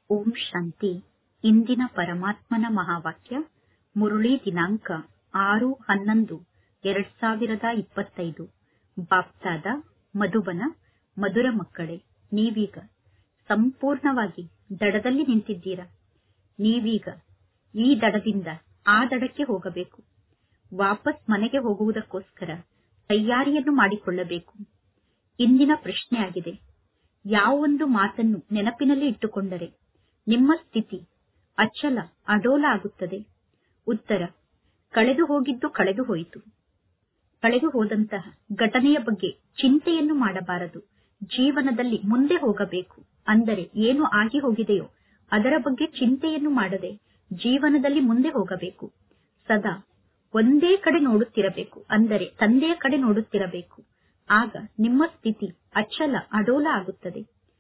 ಓಂ ಶಾಂತಿ ಇಂದಿನ ಪರಮಾತ್ಮನ ಮಹಾವಾಕ್ಯ ಮುರುಳಿ ದಿನಾಂಕ ಆರು ಹನ್ನೊಂದು ಎರಡ್ ಸಾವಿರದ ಇಪ್ಪತ್ತೈದು ಬಾಪ್ತಾದ ಮಧುಬನ ಮಧುರ ಮಕ್ಕಳೇ ನೀವೀಗ ಸಂಪೂರ್ಣವಾಗಿ ದಡದಲ್ಲಿ ನಿಂತಿದ್ದೀರಾ ನೀವೀಗ ಈ ದಡದಿಂದ ಆ ದಡಕ್ಕೆ ಹೋಗಬೇಕು ವಾಪಸ್ ಮನೆಗೆ ಹೋಗುವುದಕ್ಕೋಸ್ಕರ ತಯಾರಿಯನ್ನು ಮಾಡಿಕೊಳ್ಳಬೇಕು ಇಂದಿನ ಪ್ರಶ್ನೆಯಾಗಿದೆ ಯಾವೊಂದು ಮಾತನ್ನು ನೆನಪಿನಲ್ಲಿ ಇಟ್ಟುಕೊಂಡರೆ ನಿಮ್ಮ ಸ್ಥಿತಿ ಅಚಲ ಅಡೋಲ ಆಗುತ್ತದೆ ಉತ್ತರ ಕಳೆದು ಹೋಗಿದ್ದು ಕಳೆದು ಹೋಯಿತು ಕಳೆದು ಹೋದಂತಹ ಘಟನೆಯ ಬಗ್ಗೆ ಚಿಂತೆಯನ್ನು ಮಾಡಬಾರದು ಜೀವನದಲ್ಲಿ ಮುಂದೆ ಹೋಗಬೇಕು ಅಂದರೆ ಏನು ಆಗಿ ಹೋಗಿದೆಯೋ ಅದರ ಬಗ್ಗೆ ಚಿಂತೆಯನ್ನು ಮಾಡದೆ ಜೀವನದಲ್ಲಿ ಮುಂದೆ ಹೋಗಬೇಕು ಸದಾ ಒಂದೇ ಕಡೆ ನೋಡುತ್ತಿರಬೇಕು ಅಂದರೆ ತಂದೆಯ ಕಡೆ ನೋಡುತ್ತಿರಬೇಕು ಆಗ ನಿಮ್ಮ ಸ್ಥಿತಿ ಅಚಲ ಅಡೋಲ ಆಗುತ್ತದೆ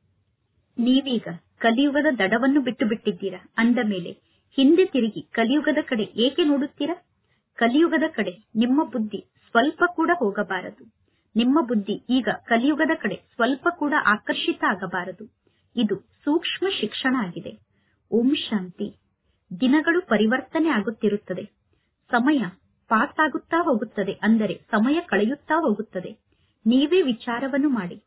ನೀವೀಗ ಕಲಿಯುಗದ ದಡವನ್ನು ಬಿಟ್ಟು ಬಿಟ್ಟಿದ್ದೀರಾ ಅಂದ ಮೇಲೆ ಹಿಂದೆ ತಿರುಗಿ ಕಲಿಯುಗದ ಕಡೆ ಏಕೆ ನೋಡುತ್ತೀರಾ ಕಲಿಯುಗದ ಕಡೆ ನಿಮ್ಮ ಬುದ್ಧಿ ಸ್ವಲ್ಪ ಕೂಡ ಹೋಗಬಾರದು ನಿಮ್ಮ ಬುದ್ಧಿ ಈಗ ಕಲಿಯುಗದ ಕಡೆ ಸ್ವಲ್ಪ ಕೂಡ ಆಕರ್ಷಿತ ಆಗಬಾರದು ಇದು ಸೂಕ್ಷ್ಮ ಶಿಕ್ಷಣ ಆಗಿದೆ ಓಂ ಶಾಂತಿ ದಿನಗಳು ಪರಿವರ್ತನೆ ಆಗುತ್ತಿರುತ್ತದೆ ಸಮಯ ಪಾಸ್ ಆಗುತ್ತಾ ಹೋಗುತ್ತದೆ ಅಂದರೆ ಸಮಯ ಕಳೆಯುತ್ತಾ ಹೋಗುತ್ತದೆ ನೀವೇ ವಿಚಾರವನ್ನು ಮಾಡಿ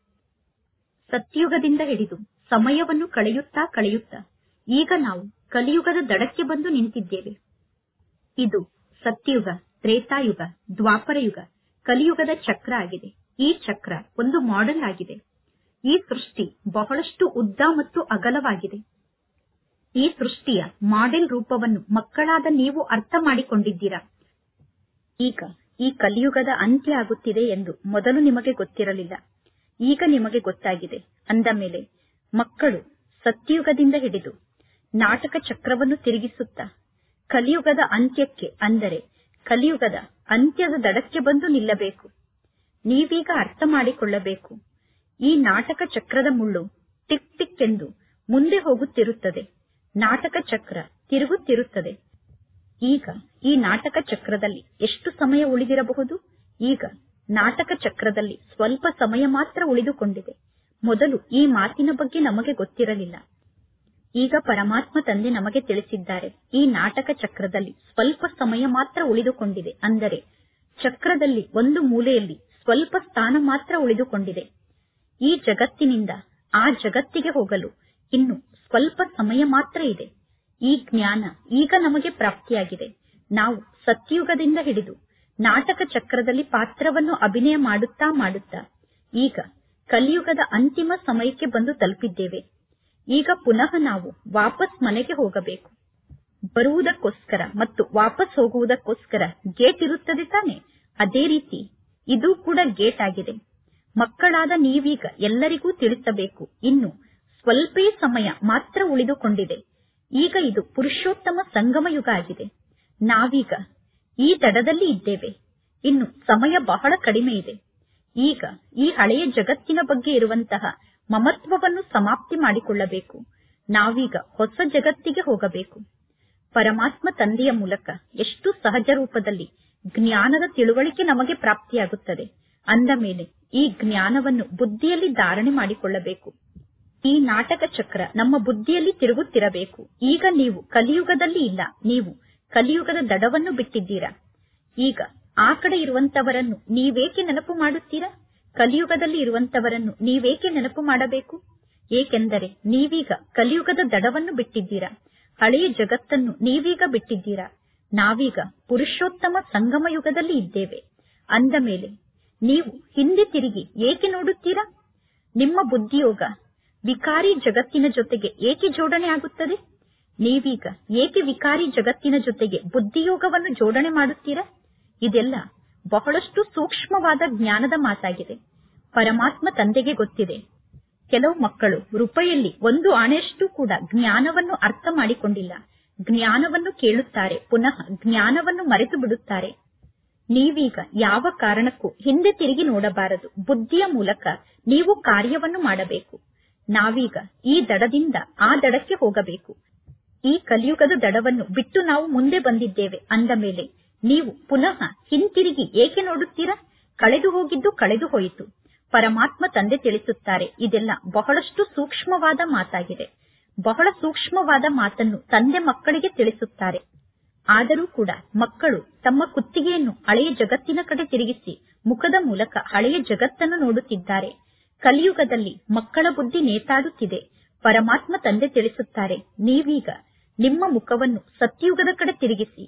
ಸತ್ಯುಗದಿಂದ ಹಿಡಿದು ಸಮಯವನ್ನು ಕಳೆಯುತ್ತಾ ಕಳೆಯುತ್ತಾ ಈಗ ನಾವು ಕಲಿಯುಗದ ದಡಕ್ಕೆ ಬಂದು ನಿಂತಿದ್ದೇವೆ ಇದು ಸತ್ಯುಗ ತ್ರೇತಾಯುಗ ದ್ವಾಪರಯುಗ ಕಲಿಯುಗದ ಚಕ್ರ ಆಗಿದೆ ಈ ಚಕ್ರ ಒಂದು ಮಾಡೆಲ್ ಆಗಿದೆ ಈ ಸೃಷ್ಟಿ ಬಹಳಷ್ಟು ಉದ್ದ ಮತ್ತು ಅಗಲವಾಗಿದೆ ಈ ಸೃಷ್ಟಿಯ ಮಾಡೆಲ್ ರೂಪವನ್ನು ಮಕ್ಕಳಾದ ನೀವು ಅರ್ಥ ಮಾಡಿಕೊಂಡಿದ್ದೀರಾ ಈಗ ಈ ಕಲಿಯುಗದ ಅಂತ್ಯ ಆಗುತ್ತಿದೆ ಎಂದು ಮೊದಲು ನಿಮಗೆ ಗೊತ್ತಿರಲಿಲ್ಲ ಈಗ ನಿಮಗೆ ಗೊತ್ತಾಗಿದೆ ಅಂದ ಮೇಲೆ ಮಕ್ಕಳು ಸತ್ಯುಗದಿಂದ ಹಿಡಿದು ನಾಟಕ ಚಕ್ರವನ್ನು ತಿರುಗಿಸುತ್ತಾ ಕಲಿಯುಗದ ಅಂತ್ಯಕ್ಕೆ ಅಂದರೆ ಕಲಿಯುಗದ ಅಂತ್ಯದ ದಡಕ್ಕೆ ಬಂದು ನಿಲ್ಲಬೇಕು ನೀವೀಗ ಅರ್ಥ ಮಾಡಿಕೊಳ್ಳಬೇಕು ಈ ನಾಟಕ ಚಕ್ರದ ಮುಳ್ಳು ಟಿಕ್ ಟಿಕ್ ಎಂದು ಮುಂದೆ ಹೋಗುತ್ತಿರುತ್ತದೆ ನಾಟಕ ಚಕ್ರ ತಿರುಗುತ್ತಿರುತ್ತದೆ ಈಗ ಈ ನಾಟಕ ಚಕ್ರದಲ್ಲಿ ಎಷ್ಟು ಸಮಯ ಉಳಿದಿರಬಹುದು ಈಗ ನಾಟಕ ಚಕ್ರದಲ್ಲಿ ಸ್ವಲ್ಪ ಸಮಯ ಮಾತ್ರ ಉಳಿದುಕೊಂಡಿದೆ ಮೊದಲು ಈ ಮಾತಿನ ಬಗ್ಗೆ ನಮಗೆ ಗೊತ್ತಿರಲಿಲ್ಲ ಈಗ ಪರಮಾತ್ಮ ತಂದೆ ನಮಗೆ ತಿಳಿಸಿದ್ದಾರೆ ಈ ನಾಟಕ ಚಕ್ರದಲ್ಲಿ ಸ್ವಲ್ಪ ಸಮಯ ಮಾತ್ರ ಉಳಿದುಕೊಂಡಿದೆ ಅಂದರೆ ಚಕ್ರದಲ್ಲಿ ಒಂದು ಮೂಲೆಯಲ್ಲಿ ಸ್ವಲ್ಪ ಸ್ಥಾನ ಮಾತ್ರ ಉಳಿದುಕೊಂಡಿದೆ ಈ ಜಗತ್ತಿನಿಂದ ಆ ಜಗತ್ತಿಗೆ ಹೋಗಲು ಇನ್ನು ಸ್ವಲ್ಪ ಸಮಯ ಮಾತ್ರ ಇದೆ ಈ ಜ್ಞಾನ ಈಗ ನಮಗೆ ಪ್ರಾಪ್ತಿಯಾಗಿದೆ ನಾವು ಸತ್ಯುಗದಿಂದ ಹಿಡಿದು ನಾಟಕ ಚಕ್ರದಲ್ಲಿ ಪಾತ್ರವನ್ನು ಅಭಿನಯ ಮಾಡುತ್ತಾ ಮಾಡುತ್ತಾ ಈಗ ಕಲಿಯುಗದ ಅಂತಿಮ ಸಮಯಕ್ಕೆ ಬಂದು ತಲುಪಿದ್ದೇವೆ ಈಗ ಪುನಃ ನಾವು ವಾಪಸ್ ಮನೆಗೆ ಹೋಗಬೇಕು ಬರುವುದಕ್ಕೋಸ್ಕರ ಮತ್ತು ವಾಪಸ್ ಹೋಗುವುದಕ್ಕೋಸ್ಕರ ಗೇಟ್ ಇರುತ್ತದೆ ತಾನೆ ಅದೇ ರೀತಿ ಇದು ಕೂಡ ಗೇಟ್ ಆಗಿದೆ ಮಕ್ಕಳಾದ ನೀವೀಗ ಎಲ್ಲರಿಗೂ ತಿಳಿಸಬೇಕು ಇನ್ನು ಸ್ವಲ್ಪೇ ಸಮಯ ಮಾತ್ರ ಉಳಿದುಕೊಂಡಿದೆ ಈಗ ಇದು ಪುರುಷೋತ್ತಮ ಸಂಗಮ ಯುಗ ಆಗಿದೆ ನಾವೀಗ ಈ ದಡದಲ್ಲಿ ಇದ್ದೇವೆ ಇನ್ನು ಸಮಯ ಬಹಳ ಕಡಿಮೆ ಇದೆ ಈಗ ಈ ಹಳೆಯ ಜಗತ್ತಿನ ಬಗ್ಗೆ ಇರುವಂತಹ ಮಮತ್ವವನ್ನು ಸಮಾಪ್ತಿ ಮಾಡಿಕೊಳ್ಳಬೇಕು ನಾವೀಗ ಹೊಸ ಜಗತ್ತಿಗೆ ಹೋಗಬೇಕು ಪರಮಾತ್ಮ ತಂದೆಯ ಮೂಲಕ ಎಷ್ಟು ಸಹಜ ರೂಪದಲ್ಲಿ ಜ್ಞಾನದ ತಿಳುವಳಿಕೆ ನಮಗೆ ಪ್ರಾಪ್ತಿಯಾಗುತ್ತದೆ ಅಂದ ಮೇಲೆ ಈ ಜ್ಞಾನವನ್ನು ಬುದ್ಧಿಯಲ್ಲಿ ಧಾರಣೆ ಮಾಡಿಕೊಳ್ಳಬೇಕು ಈ ನಾಟಕ ಚಕ್ರ ನಮ್ಮ ಬುದ್ಧಿಯಲ್ಲಿ ತಿರುಗುತ್ತಿರಬೇಕು ಈಗ ನೀವು ಕಲಿಯುಗದಲ್ಲಿ ಇಲ್ಲ ನೀವು ಕಲಿಯುಗದ ದಡವನ್ನು ಬಿಟ್ಟಿದ್ದೀರಾ ಈಗ ಆ ಕಡೆ ಇರುವಂತವರನ್ನು ನೀವೇಕೆ ನೆನಪು ಮಾಡುತ್ತೀರಾ ಕಲಿಯುಗದಲ್ಲಿ ಇರುವಂತವರನ್ನು ನೀವೇಕೆ ನೆನಪು ಮಾಡಬೇಕು ಏಕೆಂದರೆ ನೀವೀಗ ಕಲಿಯುಗದ ದಡವನ್ನು ಬಿಟ್ಟಿದ್ದೀರಾ ಹಳೆಯ ಜಗತ್ತನ್ನು ನೀವೀಗ ಬಿಟ್ಟಿದ್ದೀರಾ ನಾವೀಗ ಪುರುಷೋತ್ತಮ ಸಂಗಮ ಯುಗದಲ್ಲಿ ಇದ್ದೇವೆ ಅಂದ ಮೇಲೆ ನೀವು ಹಿಂದೆ ತಿರುಗಿ ಏಕೆ ನೋಡುತ್ತೀರಾ ನಿಮ್ಮ ಬುದ್ಧಿಯೋಗ ವಿಕಾರಿ ಜಗತ್ತಿನ ಜೊತೆಗೆ ಏಕೆ ಜೋಡಣೆ ಆಗುತ್ತದೆ ನೀವೀಗ ಏಕೆ ವಿಕಾರಿ ಜಗತ್ತಿನ ಜೊತೆಗೆ ಬುದ್ಧಿಯೋಗವನ್ನು ಜೋಡಣೆ ಮಾಡುತ್ತೀರಾ ಇದೆಲ್ಲ ಬಹಳಷ್ಟು ಸೂಕ್ಷ್ಮವಾದ ಜ್ಞಾನದ ಮಾತಾಗಿದೆ ಪರಮಾತ್ಮ ತಂದೆಗೆ ಗೊತ್ತಿದೆ ಕೆಲವು ಮಕ್ಕಳು ರೂಪಾಯಲ್ಲಿ ಒಂದು ಆಣೆಯಷ್ಟು ಕೂಡ ಜ್ಞಾನವನ್ನು ಅರ್ಥ ಮಾಡಿಕೊಂಡಿಲ್ಲ ಜ್ಞಾನವನ್ನು ಕೇಳುತ್ತಾರೆ ಪುನಃ ಜ್ಞಾನವನ್ನು ಮರೆತು ಬಿಡುತ್ತಾರೆ ನೀವೀಗ ಯಾವ ಕಾರಣಕ್ಕೂ ಹಿಂದೆ ತಿರುಗಿ ನೋಡಬಾರದು ಬುದ್ಧಿಯ ಮೂಲಕ ನೀವು ಕಾರ್ಯವನ್ನು ಮಾಡಬೇಕು ನಾವೀಗ ಈ ದಡದಿಂದ ಆ ದಡಕ್ಕೆ ಹೋಗಬೇಕು ಈ ಕಲಿಯುಗದ ದಡವನ್ನು ಬಿಟ್ಟು ನಾವು ಮುಂದೆ ಬಂದಿದ್ದೇವೆ ಅಂದ ಮೇಲೆ ನೀವು ಪುನಃ ಹಿಂತಿರುಗಿ ಏಕೆ ನೋಡುತ್ತೀರಾ ಕಳೆದು ಹೋಗಿದ್ದು ಕಳೆದು ಹೋಯಿತು ಪರಮಾತ್ಮ ತಂದೆ ತಿಳಿಸುತ್ತಾರೆ ಇದೆಲ್ಲ ಬಹಳಷ್ಟು ಸೂಕ್ಷ್ಮವಾದ ಮಾತಾಗಿದೆ ಬಹಳ ಸೂಕ್ಷ್ಮವಾದ ಮಾತನ್ನು ತಂದೆ ಮಕ್ಕಳಿಗೆ ತಿಳಿಸುತ್ತಾರೆ ಆದರೂ ಕೂಡ ಮಕ್ಕಳು ತಮ್ಮ ಕುತ್ತಿಗೆಯನ್ನು ಹಳೆಯ ಜಗತ್ತಿನ ಕಡೆ ತಿರುಗಿಸಿ ಮುಖದ ಮೂಲಕ ಹಳೆಯ ಜಗತ್ತನ್ನು ನೋಡುತ್ತಿದ್ದಾರೆ ಕಲಿಯುಗದಲ್ಲಿ ಮಕ್ಕಳ ಬುದ್ಧಿ ನೇತಾಡುತ್ತಿದೆ ಪರಮಾತ್ಮ ತಂದೆ ತಿಳಿಸುತ್ತಾರೆ ನೀವೀಗ ನಿಮ್ಮ ಮುಖವನ್ನು ಸತ್ಯುಗದ ಕಡೆ ತಿರುಗಿಸಿ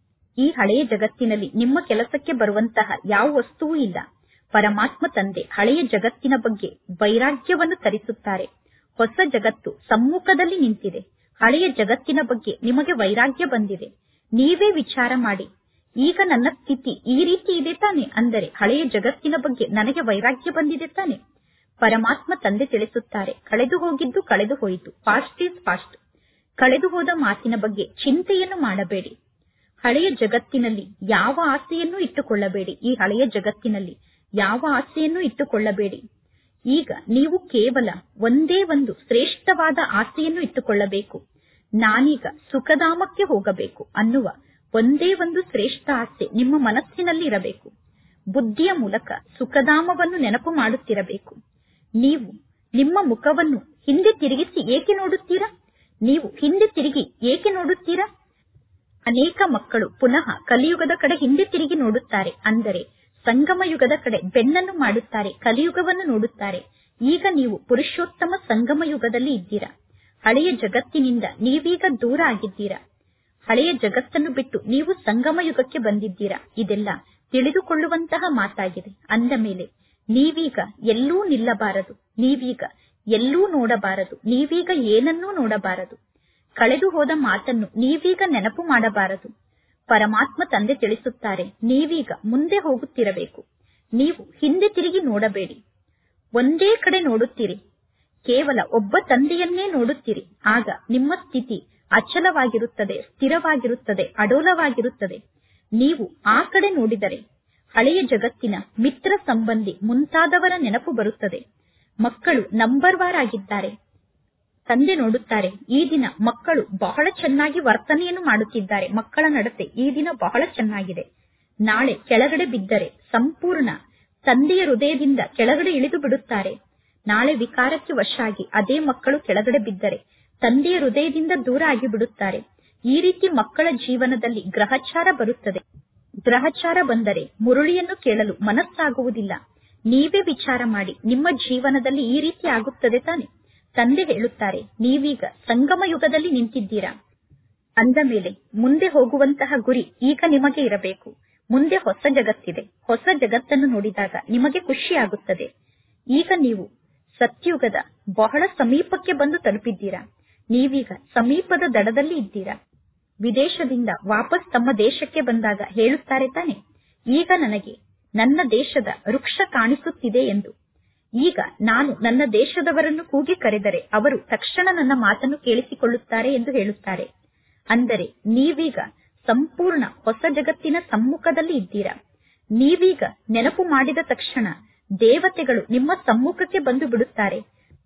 ಈ ಹಳೆಯ ಜಗತ್ತಿನಲ್ಲಿ ನಿಮ್ಮ ಕೆಲಸಕ್ಕೆ ಬರುವಂತಹ ಯಾವ ವಸ್ತುವೂ ಇಲ್ಲ ಪರಮಾತ್ಮ ತಂದೆ ಹಳೆಯ ಜಗತ್ತಿನ ಬಗ್ಗೆ ವೈರಾಗ್ಯವನ್ನು ತರಿಸುತ್ತಾರೆ ಹೊಸ ಜಗತ್ತು ಸಮ್ಮುಖದಲ್ಲಿ ನಿಂತಿದೆ ಹಳೆಯ ಜಗತ್ತಿನ ಬಗ್ಗೆ ನಿಮಗೆ ವೈರಾಗ್ಯ ಬಂದಿದೆ ನೀವೇ ವಿಚಾರ ಮಾಡಿ ಈಗ ನನ್ನ ಸ್ಥಿತಿ ಈ ರೀತಿ ಇದೆ ತಾನೆ ಅಂದರೆ ಹಳೆಯ ಜಗತ್ತಿನ ಬಗ್ಗೆ ನನಗೆ ವೈರಾಗ್ಯ ಬಂದಿದೆ ತಾನೆ ಪರಮಾತ್ಮ ತಂದೆ ತಿಳಿಸುತ್ತಾರೆ ಕಳೆದು ಹೋಗಿದ್ದು ಕಳೆದು ಹೋಯಿತು ಫಾಸ್ಟ್ ಈಸ್ ಫಾಸ್ಟ್ ಕಳೆದು ಹೋದ ಮಾತಿನ ಬಗ್ಗೆ ಚಿಂತೆಯನ್ನು ಮಾಡಬೇಡಿ ಹಳೆಯ ಜಗತ್ತಿನಲ್ಲಿ ಯಾವ ಆಸೆಯನ್ನು ಇಟ್ಟುಕೊಳ್ಳಬೇಡಿ ಈ ಹಳೆಯ ಜಗತ್ತಿನಲ್ಲಿ ಯಾವ ಆಸೆಯನ್ನು ಇಟ್ಟುಕೊಳ್ಳಬೇಡಿ ಈಗ ನೀವು ಕೇವಲ ಒಂದೇ ಒಂದು ಶ್ರೇಷ್ಠವಾದ ಆಸೆಯನ್ನು ಇಟ್ಟುಕೊಳ್ಳಬೇಕು ನಾನೀಗ ಸುಖಧಾಮಕ್ಕೆ ಹೋಗಬೇಕು ಅನ್ನುವ ಒಂದೇ ಒಂದು ಶ್ರೇಷ್ಠ ಆಸೆ ನಿಮ್ಮ ಮನಸ್ಸಿನಲ್ಲಿ ಇರಬೇಕು ಬುದ್ಧಿಯ ಮೂಲಕ ಸುಖಧಾಮವನ್ನು ನೆನಪು ಮಾಡುತ್ತಿರಬೇಕು ನೀವು ನಿಮ್ಮ ಮುಖವನ್ನು ಹಿಂದೆ ತಿರುಗಿಸಿ ಏಕೆ ನೋಡುತ್ತೀರಾ ನೀವು ಹಿಂದೆ ತಿರುಗಿ ಏಕೆ ನೋಡುತ್ತೀರಾ ಅನೇಕ ಮಕ್ಕಳು ಪುನಃ ಕಲಿಯುಗದ ಕಡೆ ಹಿಂದೆ ತಿರುಗಿ ನೋಡುತ್ತಾರೆ ಅಂದರೆ ಸಂಗಮ ಯುಗದ ಕಡೆ ಬೆನ್ನನ್ನು ಮಾಡುತ್ತಾರೆ ಕಲಿಯುಗವನ್ನು ನೋಡುತ್ತಾರೆ ಈಗ ನೀವು ಪುರುಷೋತ್ತಮ ಸಂಗಮ ಯುಗದಲ್ಲಿ ಇದ್ದೀರಾ ಹಳೆಯ ಜಗತ್ತಿನಿಂದ ನೀವೀಗ ದೂರ ಆಗಿದ್ದೀರಾ ಹಳೆಯ ಜಗತ್ತನ್ನು ಬಿಟ್ಟು ನೀವು ಸಂಗಮ ಯುಗಕ್ಕೆ ಬಂದಿದ್ದೀರಾ ಇದೆಲ್ಲ ತಿಳಿದುಕೊಳ್ಳುವಂತಹ ಮಾತಾಗಿದೆ ಅಂದ ಮೇಲೆ ನೀವೀಗ ಎಲ್ಲೂ ನಿಲ್ಲಬಾರದು ನೀವೀಗ ಎಲ್ಲೂ ನೋಡಬಾರದು ನೀವೀಗ ಏನನ್ನೂ ನೋಡಬಾರದು ಕಳೆದು ಹೋದ ಮಾತನ್ನು ನೀವೀಗ ನೆನಪು ಮಾಡಬಾರದು ಪರಮಾತ್ಮ ತಂದೆ ತಿಳಿಸುತ್ತಾರೆ ನೀವೀಗ ಮುಂದೆ ಹೋಗುತ್ತಿರಬೇಕು ನೀವು ಹಿಂದೆ ತಿರುಗಿ ನೋಡಬೇಡಿ ಒಂದೇ ಕಡೆ ನೋಡುತ್ತೀರಿ ಕೇವಲ ಒಬ್ಬ ತಂದೆಯನ್ನೇ ನೋಡುತ್ತೀರಿ ಆಗ ನಿಮ್ಮ ಸ್ಥಿತಿ ಅಚಲವಾಗಿರುತ್ತದೆ ಸ್ಥಿರವಾಗಿರುತ್ತದೆ ಅಡೋಲವಾಗಿರುತ್ತದೆ ನೀವು ಆ ಕಡೆ ನೋಡಿದರೆ ಹಳೆಯ ಜಗತ್ತಿನ ಮಿತ್ರ ಸಂಬಂಧಿ ಮುಂತಾದವರ ನೆನಪು ಬರುತ್ತದೆ ಮಕ್ಕಳು ನಂಬರ್ ವಾರ್ ಆಗಿದ್ದಾರೆ ತಂದೆ ನೋಡುತ್ತಾರೆ ಈ ದಿನ ಮಕ್ಕಳು ಬಹಳ ಚೆನ್ನಾಗಿ ವರ್ತನೆಯನ್ನು ಮಾಡುತ್ತಿದ್ದಾರೆ ಮಕ್ಕಳ ನಡತೆ ಈ ದಿನ ಬಹಳ ಚೆನ್ನಾಗಿದೆ ನಾಳೆ ಕೆಳಗಡೆ ಬಿದ್ದರೆ ಸಂಪೂರ್ಣ ತಂದೆಯ ಹೃದಯದಿಂದ ಕೆಳಗಡೆ ಇಳಿದು ಬಿಡುತ್ತಾರೆ ನಾಳೆ ವಿಕಾರಕ್ಕೆ ವಶ ಆಗಿ ಅದೇ ಮಕ್ಕಳು ಕೆಳಗಡೆ ಬಿದ್ದರೆ ತಂದೆಯ ಹೃದಯದಿಂದ ದೂರ ಆಗಿ ಬಿಡುತ್ತಾರೆ ಈ ರೀತಿ ಮಕ್ಕಳ ಜೀವನದಲ್ಲಿ ಗ್ರಹಚಾರ ಬರುತ್ತದೆ ಗ್ರಹಚಾರ ಬಂದರೆ ಮುರುಳಿಯನ್ನು ಕೇಳಲು ಮನಸ್ಸಾಗುವುದಿಲ್ಲ ನೀವೇ ವಿಚಾರ ಮಾಡಿ ನಿಮ್ಮ ಜೀವನದಲ್ಲಿ ಈ ರೀತಿ ಆಗುತ್ತದೆ ತಾನೆ ತಂದೆ ಹೇಳುತ್ತಾರೆ ನೀವೀಗ ಸಂಗಮ ಯುಗದಲ್ಲಿ ನಿಂತಿದ್ದೀರಾ ಅಂದ ಮೇಲೆ ಮುಂದೆ ಹೋಗುವಂತಹ ಗುರಿ ಈಗ ನಿಮಗೆ ಇರಬೇಕು ಮುಂದೆ ಹೊಸ ಜಗತ್ತಿದೆ ಹೊಸ ಜಗತ್ತನ್ನು ನೋಡಿದಾಗ ನಿಮಗೆ ಖುಷಿಯಾಗುತ್ತದೆ ಈಗ ನೀವು ಸತ್ಯುಗದ ಬಹಳ ಸಮೀಪಕ್ಕೆ ಬಂದು ತಲುಪಿದ್ದೀರಾ ನೀವೀಗ ಸಮೀಪದ ದಡದಲ್ಲಿ ಇದ್ದೀರಾ ವಿದೇಶದಿಂದ ವಾಪಸ್ ತಮ್ಮ ದೇಶಕ್ಕೆ ಬಂದಾಗ ಹೇಳುತ್ತಾರೆ ತಾನೆ ಈಗ ನನಗೆ ನನ್ನ ದೇಶದ ವೃಕ್ಷ ಕಾಣಿಸುತ್ತಿದೆ ಎಂದು ಈಗ ನಾನು ನನ್ನ ದೇಶದವರನ್ನು ಕೂಗಿ ಕರೆದರೆ ಅವರು ತಕ್ಷಣ ನನ್ನ ಮಾತನ್ನು ಕೇಳಿಸಿಕೊಳ್ಳುತ್ತಾರೆ ಎಂದು ಹೇಳುತ್ತಾರೆ ಅಂದರೆ ನೀವೀಗ ಸಂಪೂರ್ಣ ಹೊಸ ಜಗತ್ತಿನ ಸಮ್ಮುಖದಲ್ಲಿ ಇದ್ದೀರಾ ನೀವೀಗ ನೆನಪು ಮಾಡಿದ ತಕ್ಷಣ ದೇವತೆಗಳು ನಿಮ್ಮ ಸಮ್ಮುಖಕ್ಕೆ ಬಂದು ಬಿಡುತ್ತಾರೆ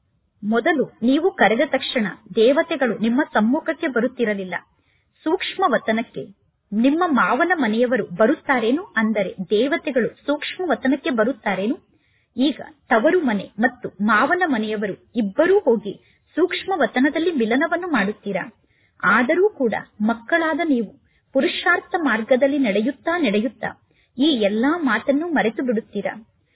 ಮೊದಲು ನೀವು ಕರೆದ ತಕ್ಷಣ ದೇವತೆಗಳು ನಿಮ್ಮ ಸಮ್ಮುಖಕ್ಕೆ ಬರುತ್ತಿರಲಿಲ್ಲ ಸೂಕ್ಷ್ಮ ವತನಕ್ಕೆ ನಿಮ್ಮ ಮಾವನ ಮನೆಯವರು ಬರುತ್ತಾರೇನು ಅಂದರೆ ದೇವತೆಗಳು ಸೂಕ್ಷ್ಮ ವತನಕ್ಕೆ ಬರುತ್ತಾರೇನು ಈಗ ತವರು ಮನೆ ಮತ್ತು ಮಾವನ ಮನೆಯವರು ಇಬ್ಬರೂ ಹೋಗಿ ಸೂಕ್ಷ್ಮ ವತನದಲ್ಲಿ ಮಿಲನವನ್ನು ಮಾಡುತ್ತೀರಾ ಆದರೂ ಕೂಡ ಮಕ್ಕಳಾದ ನೀವು ಪುರುಷಾರ್ಥ ಮಾರ್ಗದಲ್ಲಿ ನಡೆಯುತ್ತಾ ನಡೆಯುತ್ತಾ ಈ ಎಲ್ಲಾ ಮಾತನ್ನು ಮರೆತು ಬಿಡುತ್ತೀರಾ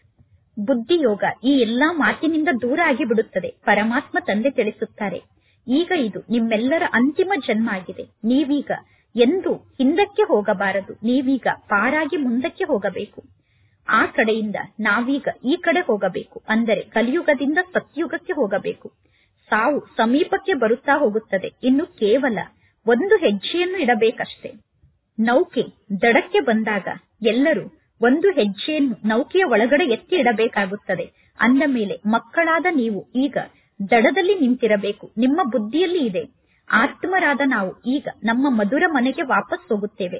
ಬುದ್ಧಿಯೋಗ ಈ ಎಲ್ಲಾ ಮಾತಿನಿಂದ ದೂರ ಆಗಿ ಬಿಡುತ್ತದೆ ಪರಮಾತ್ಮ ತಂದೆ ತಿಳಿಸುತ್ತಾರೆ ಈಗ ಇದು ನಿಮ್ಮೆಲ್ಲರ ಅಂತಿಮ ಜನ್ಮ ಆಗಿದೆ ನೀವೀಗ ಎಂದು ಹಿಂದಕ್ಕೆ ಹೋಗಬಾರದು ನೀವೀಗ ಪಾರಾಗಿ ಮುಂದಕ್ಕೆ ಹೋಗಬೇಕು ಆ ಕಡೆಯಿಂದ ನಾವೀಗ ಈ ಕಡೆ ಹೋಗಬೇಕು ಅಂದರೆ ಕಲಿಯುಗದಿಂದ ಸತ್ಯುಗಕ್ಕೆ ಹೋಗಬೇಕು ಸಾವು ಸಮೀಪಕ್ಕೆ ಬರುತ್ತಾ ಹೋಗುತ್ತದೆ ಇನ್ನು ಕೇವಲ ಒಂದು ಹೆಜ್ಜೆಯನ್ನು ಇಡಬೇಕಷ್ಟೇ ನೌಕೆ ದಡಕ್ಕೆ ಬಂದಾಗ ಎಲ್ಲರೂ ಒಂದು ಹೆಜ್ಜೆಯನ್ನು ನೌಕೆಯ ಒಳಗಡೆ ಎತ್ತಿ ಇಡಬೇಕಾಗುತ್ತದೆ ಅಂದ ಮೇಲೆ ಮಕ್ಕಳಾದ ನೀವು ಈಗ ದಡದಲ್ಲಿ ನಿಂತಿರಬೇಕು ನಿಮ್ಮ ಬುದ್ಧಿಯಲ್ಲಿ ಇದೆ ಆತ್ಮರಾದ ನಾವು ಈಗ ನಮ್ಮ ಮಧುರ ಮನೆಗೆ ವಾಪಸ್ ಹೋಗುತ್ತೇವೆ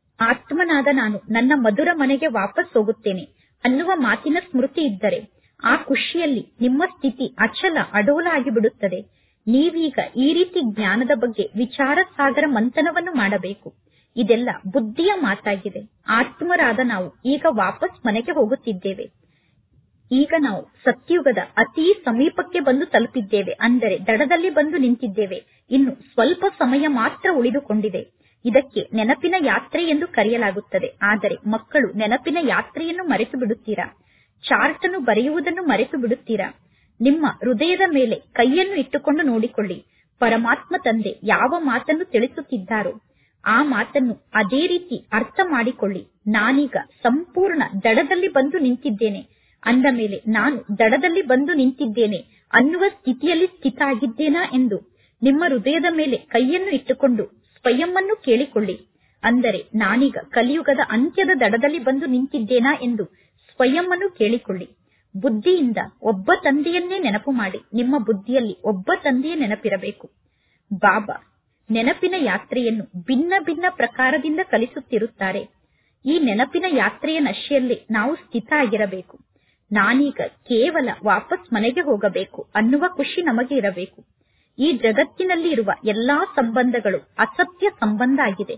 ಆತ್ಮನಾದ ನಾನು ನನ್ನ ಮಧುರ ಮನೆಗೆ ವಾಪಸ್ ಹೋಗುತ್ತೇನೆ ಅನ್ನುವ ಮಾತಿನ ಸ್ಮೃತಿ ಇದ್ದರೆ ಆ ಖುಷಿಯಲ್ಲಿ ನಿಮ್ಮ ಸ್ಥಿತಿ ಅಚಲ ಅಡೋಲ ಆಗಿಬಿಡುತ್ತದೆ ನೀವೀಗ ಈ ರೀತಿ ಜ್ಞಾನದ ಬಗ್ಗೆ ವಿಚಾರ ಸಾಗರ ಮಂಥನವನ್ನು ಮಾಡಬೇಕು ಇದೆಲ್ಲ ಬುದ್ಧಿಯ ಮಾತಾಗಿದೆ ಆತ್ಮರಾದ ನಾವು ಈಗ ವಾಪಸ್ ಮನೆಗೆ ಹೋಗುತ್ತಿದ್ದೇವೆ ಈಗ ನಾವು ಸತ್ಯುಗದ ಅತಿ ಸಮೀಪಕ್ಕೆ ಬಂದು ತಲುಪಿದ್ದೇವೆ ಅಂದರೆ ದಡದಲ್ಲಿ ಬಂದು ನಿಂತಿದ್ದೇವೆ ಇನ್ನು ಸ್ವಲ್ಪ ಸಮಯ ಮಾತ್ರ ಉಳಿದುಕೊಂಡಿದೆ ಇದಕ್ಕೆ ನೆನಪಿನ ಯಾತ್ರೆ ಎಂದು ಕರೆಯಲಾಗುತ್ತದೆ ಆದರೆ ಮಕ್ಕಳು ನೆನಪಿನ ಯಾತ್ರೆಯನ್ನು ಮರೆತು ಬಿಡುತ್ತೀರಾ ಚಾರ್ಟ್ ಅನ್ನು ಬರೆಯುವುದನ್ನು ಮರೆತು ಬಿಡುತ್ತೀರಾ ನಿಮ್ಮ ಹೃದಯದ ಮೇಲೆ ಕೈಯನ್ನು ಇಟ್ಟುಕೊಂಡು ನೋಡಿಕೊಳ್ಳಿ ಪರಮಾತ್ಮ ತಂದೆ ಯಾವ ಮಾತನ್ನು ತಿಳಿಸುತ್ತಿದ್ದಾರೋ ಆ ಮಾತನ್ನು ಅದೇ ರೀತಿ ಅರ್ಥ ಮಾಡಿಕೊಳ್ಳಿ ನಾನೀಗ ಸಂಪೂರ್ಣ ದಡದಲ್ಲಿ ಬಂದು ನಿಂತಿದ್ದೇನೆ ಅಂದ ಮೇಲೆ ನಾನು ದಡದಲ್ಲಿ ಬಂದು ನಿಂತಿದ್ದೇನೆ ಅನ್ನುವ ಸ್ಥಿತಿಯಲ್ಲಿ ಸ್ಥಿತ ಆಗಿದ್ದೇನಾ ಎಂದು ನಿಮ್ಮ ಹೃದಯದ ಮೇಲೆ ಕೈಯನ್ನು ಇಟ್ಟುಕೊಂಡು ಸ್ವಯಂವನ್ನು ಕೇಳಿಕೊಳ್ಳಿ ಅಂದರೆ ನಾನೀಗ ಕಲಿಯುಗದ ಅಂತ್ಯದ ದಡದಲ್ಲಿ ಬಂದು ನಿಂತಿದ್ದೇನಾ ಎಂದು ಸ್ವಯಂವನ್ನು ಕೇಳಿಕೊಳ್ಳಿ ಬುದ್ಧಿಯಿಂದ ಒಬ್ಬ ತಂದೆಯನ್ನೇ ನೆನಪು ಮಾಡಿ ನಿಮ್ಮ ಬುದ್ಧಿಯಲ್ಲಿ ಒಬ್ಬ ತಂದೆಯ ನೆನಪಿರಬೇಕು ಬಾಬಾ ನೆನಪಿನ ಯಾತ್ರೆಯನ್ನು ಭಿನ್ನ ಭಿನ್ನ ಪ್ರಕಾರದಿಂದ ಕಲಿಸುತ್ತಿರುತ್ತಾರೆ ಈ ನೆನಪಿನ ಯಾತ್ರೆಯ ನಶೆಯಲ್ಲಿ ನಾವು ಸ್ಥಿತ ಆಗಿರಬೇಕು ನಾನೀಗ ಕೇವಲ ವಾಪಸ್ ಮನೆಗೆ ಹೋಗಬೇಕು ಅನ್ನುವ ಖುಷಿ ನಮಗೆ ಇರಬೇಕು ಈ ಜಗತ್ತಿನಲ್ಲಿ ಇರುವ ಎಲ್ಲಾ ಸಂಬಂಧಗಳು ಅಸತ್ಯ ಸಂಬಂಧ ಆಗಿದೆ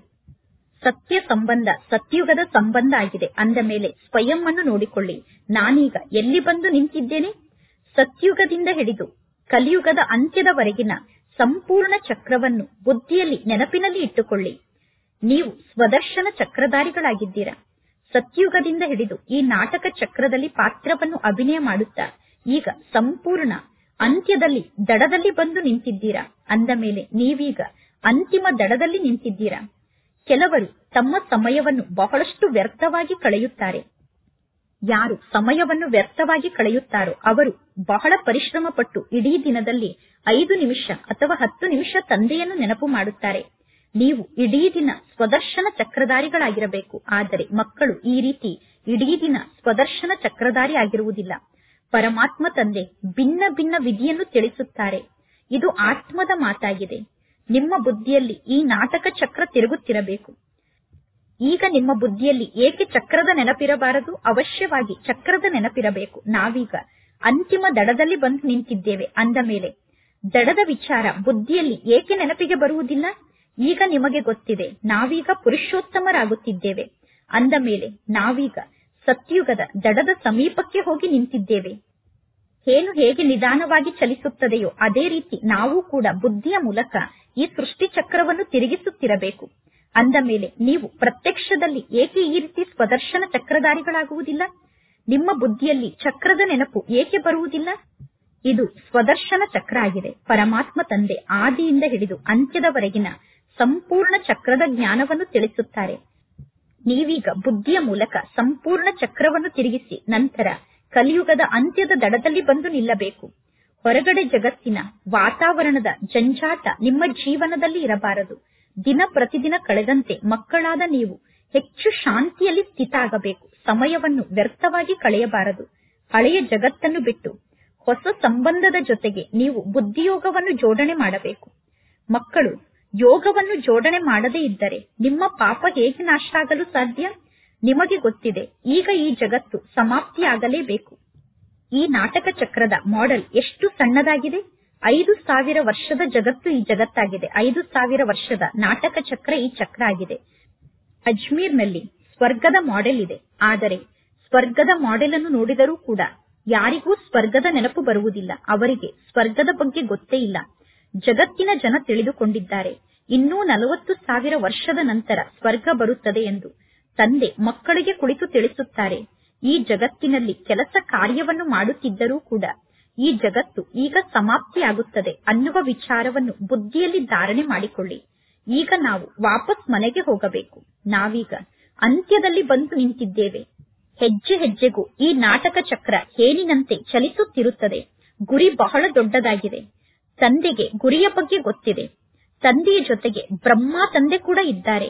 ಸತ್ಯ ಸಂಬಂಧ ಸತ್ಯುಗದ ಸಂಬಂಧ ಆಗಿದೆ ಅಂದ ಮೇಲೆ ಸ್ವಯಂ ಅನ್ನು ನೋಡಿಕೊಳ್ಳಿ ನಾನೀಗ ಎಲ್ಲಿ ಬಂದು ನಿಂತಿದ್ದೇನೆ ಸತ್ಯುಗದಿಂದ ಹಿಡಿದು ಕಲಿಯುಗದ ಅಂತ್ಯದವರೆಗಿನ ಸಂಪೂರ್ಣ ಚಕ್ರವನ್ನು ಬುದ್ಧಿಯಲ್ಲಿ ನೆನಪಿನಲ್ಲಿ ಇಟ್ಟುಕೊಳ್ಳಿ ನೀವು ಸ್ವದರ್ಶನ ಚಕ್ರಧಾರಿಗಳಾಗಿದ್ದೀರಾ ಸತ್ಯುಗದಿಂದ ಹಿಡಿದು ಈ ನಾಟಕ ಚಕ್ರದಲ್ಲಿ ಪಾತ್ರವನ್ನು ಅಭಿನಯ ಮಾಡುತ್ತಾ ಈಗ ಸಂಪೂರ್ಣ ಅಂತ್ಯದಲ್ಲಿ ದಡದಲ್ಲಿ ಬಂದು ನಿಂತಿದ್ದೀರಾ ಅಂದ ಮೇಲೆ ನೀವೀಗ ಅಂತಿಮ ದಡದಲ್ಲಿ ನಿಂತಿದ್ದೀರಾ ಕೆಲವರು ತಮ್ಮ ಸಮಯವನ್ನು ಬಹಳಷ್ಟು ವ್ಯರ್ಥವಾಗಿ ಕಳೆಯುತ್ತಾರೆ ಯಾರು ಸಮಯವನ್ನು ವ್ಯರ್ಥವಾಗಿ ಕಳೆಯುತ್ತಾರೋ ಅವರು ಬಹಳ ಪರಿಶ್ರಮ ಪಟ್ಟು ಇಡೀ ದಿನದಲ್ಲಿ ಐದು ನಿಮಿಷ ಅಥವಾ ಹತ್ತು ನಿಮಿಷ ತಂದೆಯನ್ನು ನೆನಪು ಮಾಡುತ್ತಾರೆ ನೀವು ಇಡೀ ದಿನ ಸ್ವದರ್ಶನ ಚಕ್ರಧಾರಿಗಳಾಗಿರಬೇಕು ಆದರೆ ಮಕ್ಕಳು ಈ ರೀತಿ ಇಡೀ ದಿನ ಸ್ವದರ್ಶನ ಚಕ್ರಧಾರಿ ಆಗಿರುವುದಿಲ್ಲ ಪರಮಾತ್ಮ ತಂದೆ ಭಿನ್ನ ಭಿನ್ನ ವಿಧಿಯನ್ನು ತಿಳಿಸುತ್ತಾರೆ ಇದು ಆತ್ಮದ ಮಾತಾಗಿದೆ ನಿಮ್ಮ ಬುದ್ಧಿಯಲ್ಲಿ ಈ ನಾಟಕ ಚಕ್ರ ತಿರುಗುತ್ತಿರಬೇಕು ಈಗ ನಿಮ್ಮ ಬುದ್ಧಿಯಲ್ಲಿ ಏಕೆ ಚಕ್ರದ ನೆನಪಿರಬಾರದು ಅವಶ್ಯವಾಗಿ ಚಕ್ರದ ನೆನಪಿರಬೇಕು ನಾವೀಗ ಅಂತಿಮ ದಡದಲ್ಲಿ ಬಂದು ನಿಂತಿದ್ದೇವೆ ಅಂದ ಮೇಲೆ ದಡದ ವಿಚಾರ ಬುದ್ಧಿಯಲ್ಲಿ ಏಕೆ ನೆನಪಿಗೆ ಬರುವುದಿಲ್ಲ ಈಗ ನಿಮಗೆ ಗೊತ್ತಿದೆ ನಾವೀಗ ಪುರುಷೋತ್ತಮರಾಗುತ್ತಿದ್ದೇವೆ ಅಂದ ಮೇಲೆ ನಾವೀಗ ಸತ್ಯುಗದ ದಡದ ಸಮೀಪಕ್ಕೆ ಹೋಗಿ ನಿಂತಿದ್ದೇವೆ ಏನು ಹೇಗೆ ನಿಧಾನವಾಗಿ ಚಲಿಸುತ್ತದೆಯೋ ಅದೇ ರೀತಿ ನಾವು ಕೂಡ ಬುದ್ಧಿಯ ಮೂಲಕ ಈ ಸೃಷ್ಟಿ ಚಕ್ರವನ್ನು ತಿರುಗಿಸುತ್ತಿರಬೇಕು ಅಂದ ಮೇಲೆ ನೀವು ಪ್ರತ್ಯಕ್ಷದಲ್ಲಿ ಏಕೆ ಈ ರೀತಿ ಸ್ವದರ್ಶನ ಚಕ್ರಧಾರಿಗಳಾಗುವುದಿಲ್ಲ ನಿಮ್ಮ ಬುದ್ಧಿಯಲ್ಲಿ ಚಕ್ರದ ನೆನಪು ಏಕೆ ಬರುವುದಿಲ್ಲ ಇದು ಸ್ವದರ್ಶನ ಚಕ್ರ ಆಗಿದೆ ಪರಮಾತ್ಮ ತಂದೆ ಆದಿಯಿಂದ ಹಿಡಿದು ಅಂತ್ಯದವರೆಗಿನ ಸಂಪೂರ್ಣ ಚಕ್ರದ ಜ್ಞಾನವನ್ನು ತಿಳಿಸುತ್ತಾರೆ ನೀವೀಗ ಬುದ್ಧಿಯ ಮೂಲಕ ಸಂಪೂರ್ಣ ಚಕ್ರವನ್ನು ತಿರುಗಿಸಿ ನಂತರ ಕಲಿಯುಗದ ಅಂತ್ಯದ ದಡದಲ್ಲಿ ಬಂದು ನಿಲ್ಲಬೇಕು ಹೊರಗಡೆ ಜಗತ್ತಿನ ವಾತಾವರಣದ ಜಂಜಾಟ ನಿಮ್ಮ ಜೀವನದಲ್ಲಿ ಇರಬಾರದು ದಿನ ಪ್ರತಿದಿನ ಕಳೆದಂತೆ ಮಕ್ಕಳಾದ ನೀವು ಹೆಚ್ಚು ಶಾಂತಿಯಲ್ಲಿ ಸ್ಥಿತ ಆಗಬೇಕು ಸಮಯವನ್ನು ವ್ಯರ್ಥವಾಗಿ ಕಳೆಯಬಾರದು ಹಳೆಯ ಜಗತ್ತನ್ನು ಬಿಟ್ಟು ಹೊಸ ಸಂಬಂಧದ ಜೊತೆಗೆ ನೀವು ಬುದ್ಧಿಯೋಗವನ್ನು ಜೋಡಣೆ ಮಾಡಬೇಕು ಮಕ್ಕಳು ಯೋಗವನ್ನು ಜೋಡಣೆ ಮಾಡದೇ ಇದ್ದರೆ ನಿಮ್ಮ ಪಾಪ ಹೇಗೆ ನಾಶ ಆಗಲು ಸಾಧ್ಯ ನಿಮಗೆ ಗೊತ್ತಿದೆ ಈಗ ಈ ಜಗತ್ತು ಸಮಾಪ್ತಿಯಾಗಲೇಬೇಕು ಈ ನಾಟಕ ಚಕ್ರದ ಮಾಡೆಲ್ ಎಷ್ಟು ಸಣ್ಣದಾಗಿದೆ ಐದು ಸಾವಿರ ವರ್ಷದ ಜಗತ್ತು ಈ ಜಗತ್ತಾಗಿದೆ ಐದು ಸಾವಿರ ವರ್ಷದ ನಾಟಕ ಚಕ್ರ ಈ ಚಕ್ರ ಆಗಿದೆ ಅಜ್ಮೀರ್ನಲ್ಲಿ ಸ್ವರ್ಗದ ಮಾಡೆಲ್ ಇದೆ ಆದರೆ ಸ್ವರ್ಗದ ಮಾಡೆಲ್ ಅನ್ನು ನೋಡಿದರೂ ಕೂಡ ಯಾರಿಗೂ ಸ್ವರ್ಗದ ನೆನಪು ಬರುವುದಿಲ್ಲ ಅವರಿಗೆ ಸ್ವರ್ಗದ ಬಗ್ಗೆ ಗೊತ್ತೇ ಇಲ್ಲ ಜಗತ್ತಿನ ಜನ ತಿಳಿದುಕೊಂಡಿದ್ದಾರೆ ಇನ್ನೂ ನಲವತ್ತು ಸಾವಿರ ವರ್ಷದ ನಂತರ ಸ್ವರ್ಗ ಬರುತ್ತದೆ ಎಂದು ತಂದೆ ಮಕ್ಕಳಿಗೆ ಕುಳಿತು ತಿಳಿಸುತ್ತಾರೆ ಈ ಜಗತ್ತಿನಲ್ಲಿ ಕೆಲಸ ಕಾರ್ಯವನ್ನು ಮಾಡುತ್ತಿದ್ದರೂ ಕೂಡ ಈ ಜಗತ್ತು ಈಗ ಸಮಾಪ್ತಿಯಾಗುತ್ತದೆ ಅನ್ನುವ ವಿಚಾರವನ್ನು ಬುದ್ಧಿಯಲ್ಲಿ ಧಾರಣೆ ಮಾಡಿಕೊಳ್ಳಿ ಈಗ ನಾವು ವಾಪಸ್ ಮನೆಗೆ ಹೋಗಬೇಕು ನಾವೀಗ ಅಂತ್ಯದಲ್ಲಿ ಬಂದು ನಿಂತಿದ್ದೇವೆ ಹೆಜ್ಜೆ ಹೆಜ್ಜೆಗೂ ಈ ನಾಟಕ ಚಕ್ರ ಹೇನಿನಂತೆ ಚಲಿಸುತ್ತಿರುತ್ತದೆ ಗುರಿ ಬಹಳ ದೊಡ್ಡದಾಗಿದೆ ತಂದೆಗೆ ಗುರಿಯ ಬಗ್ಗೆ ಗೊತ್ತಿದೆ ತಂದೆಯ ಜೊತೆಗೆ ಬ್ರಹ್ಮ ತಂದೆ ಕೂಡ ಇದ್ದಾರೆ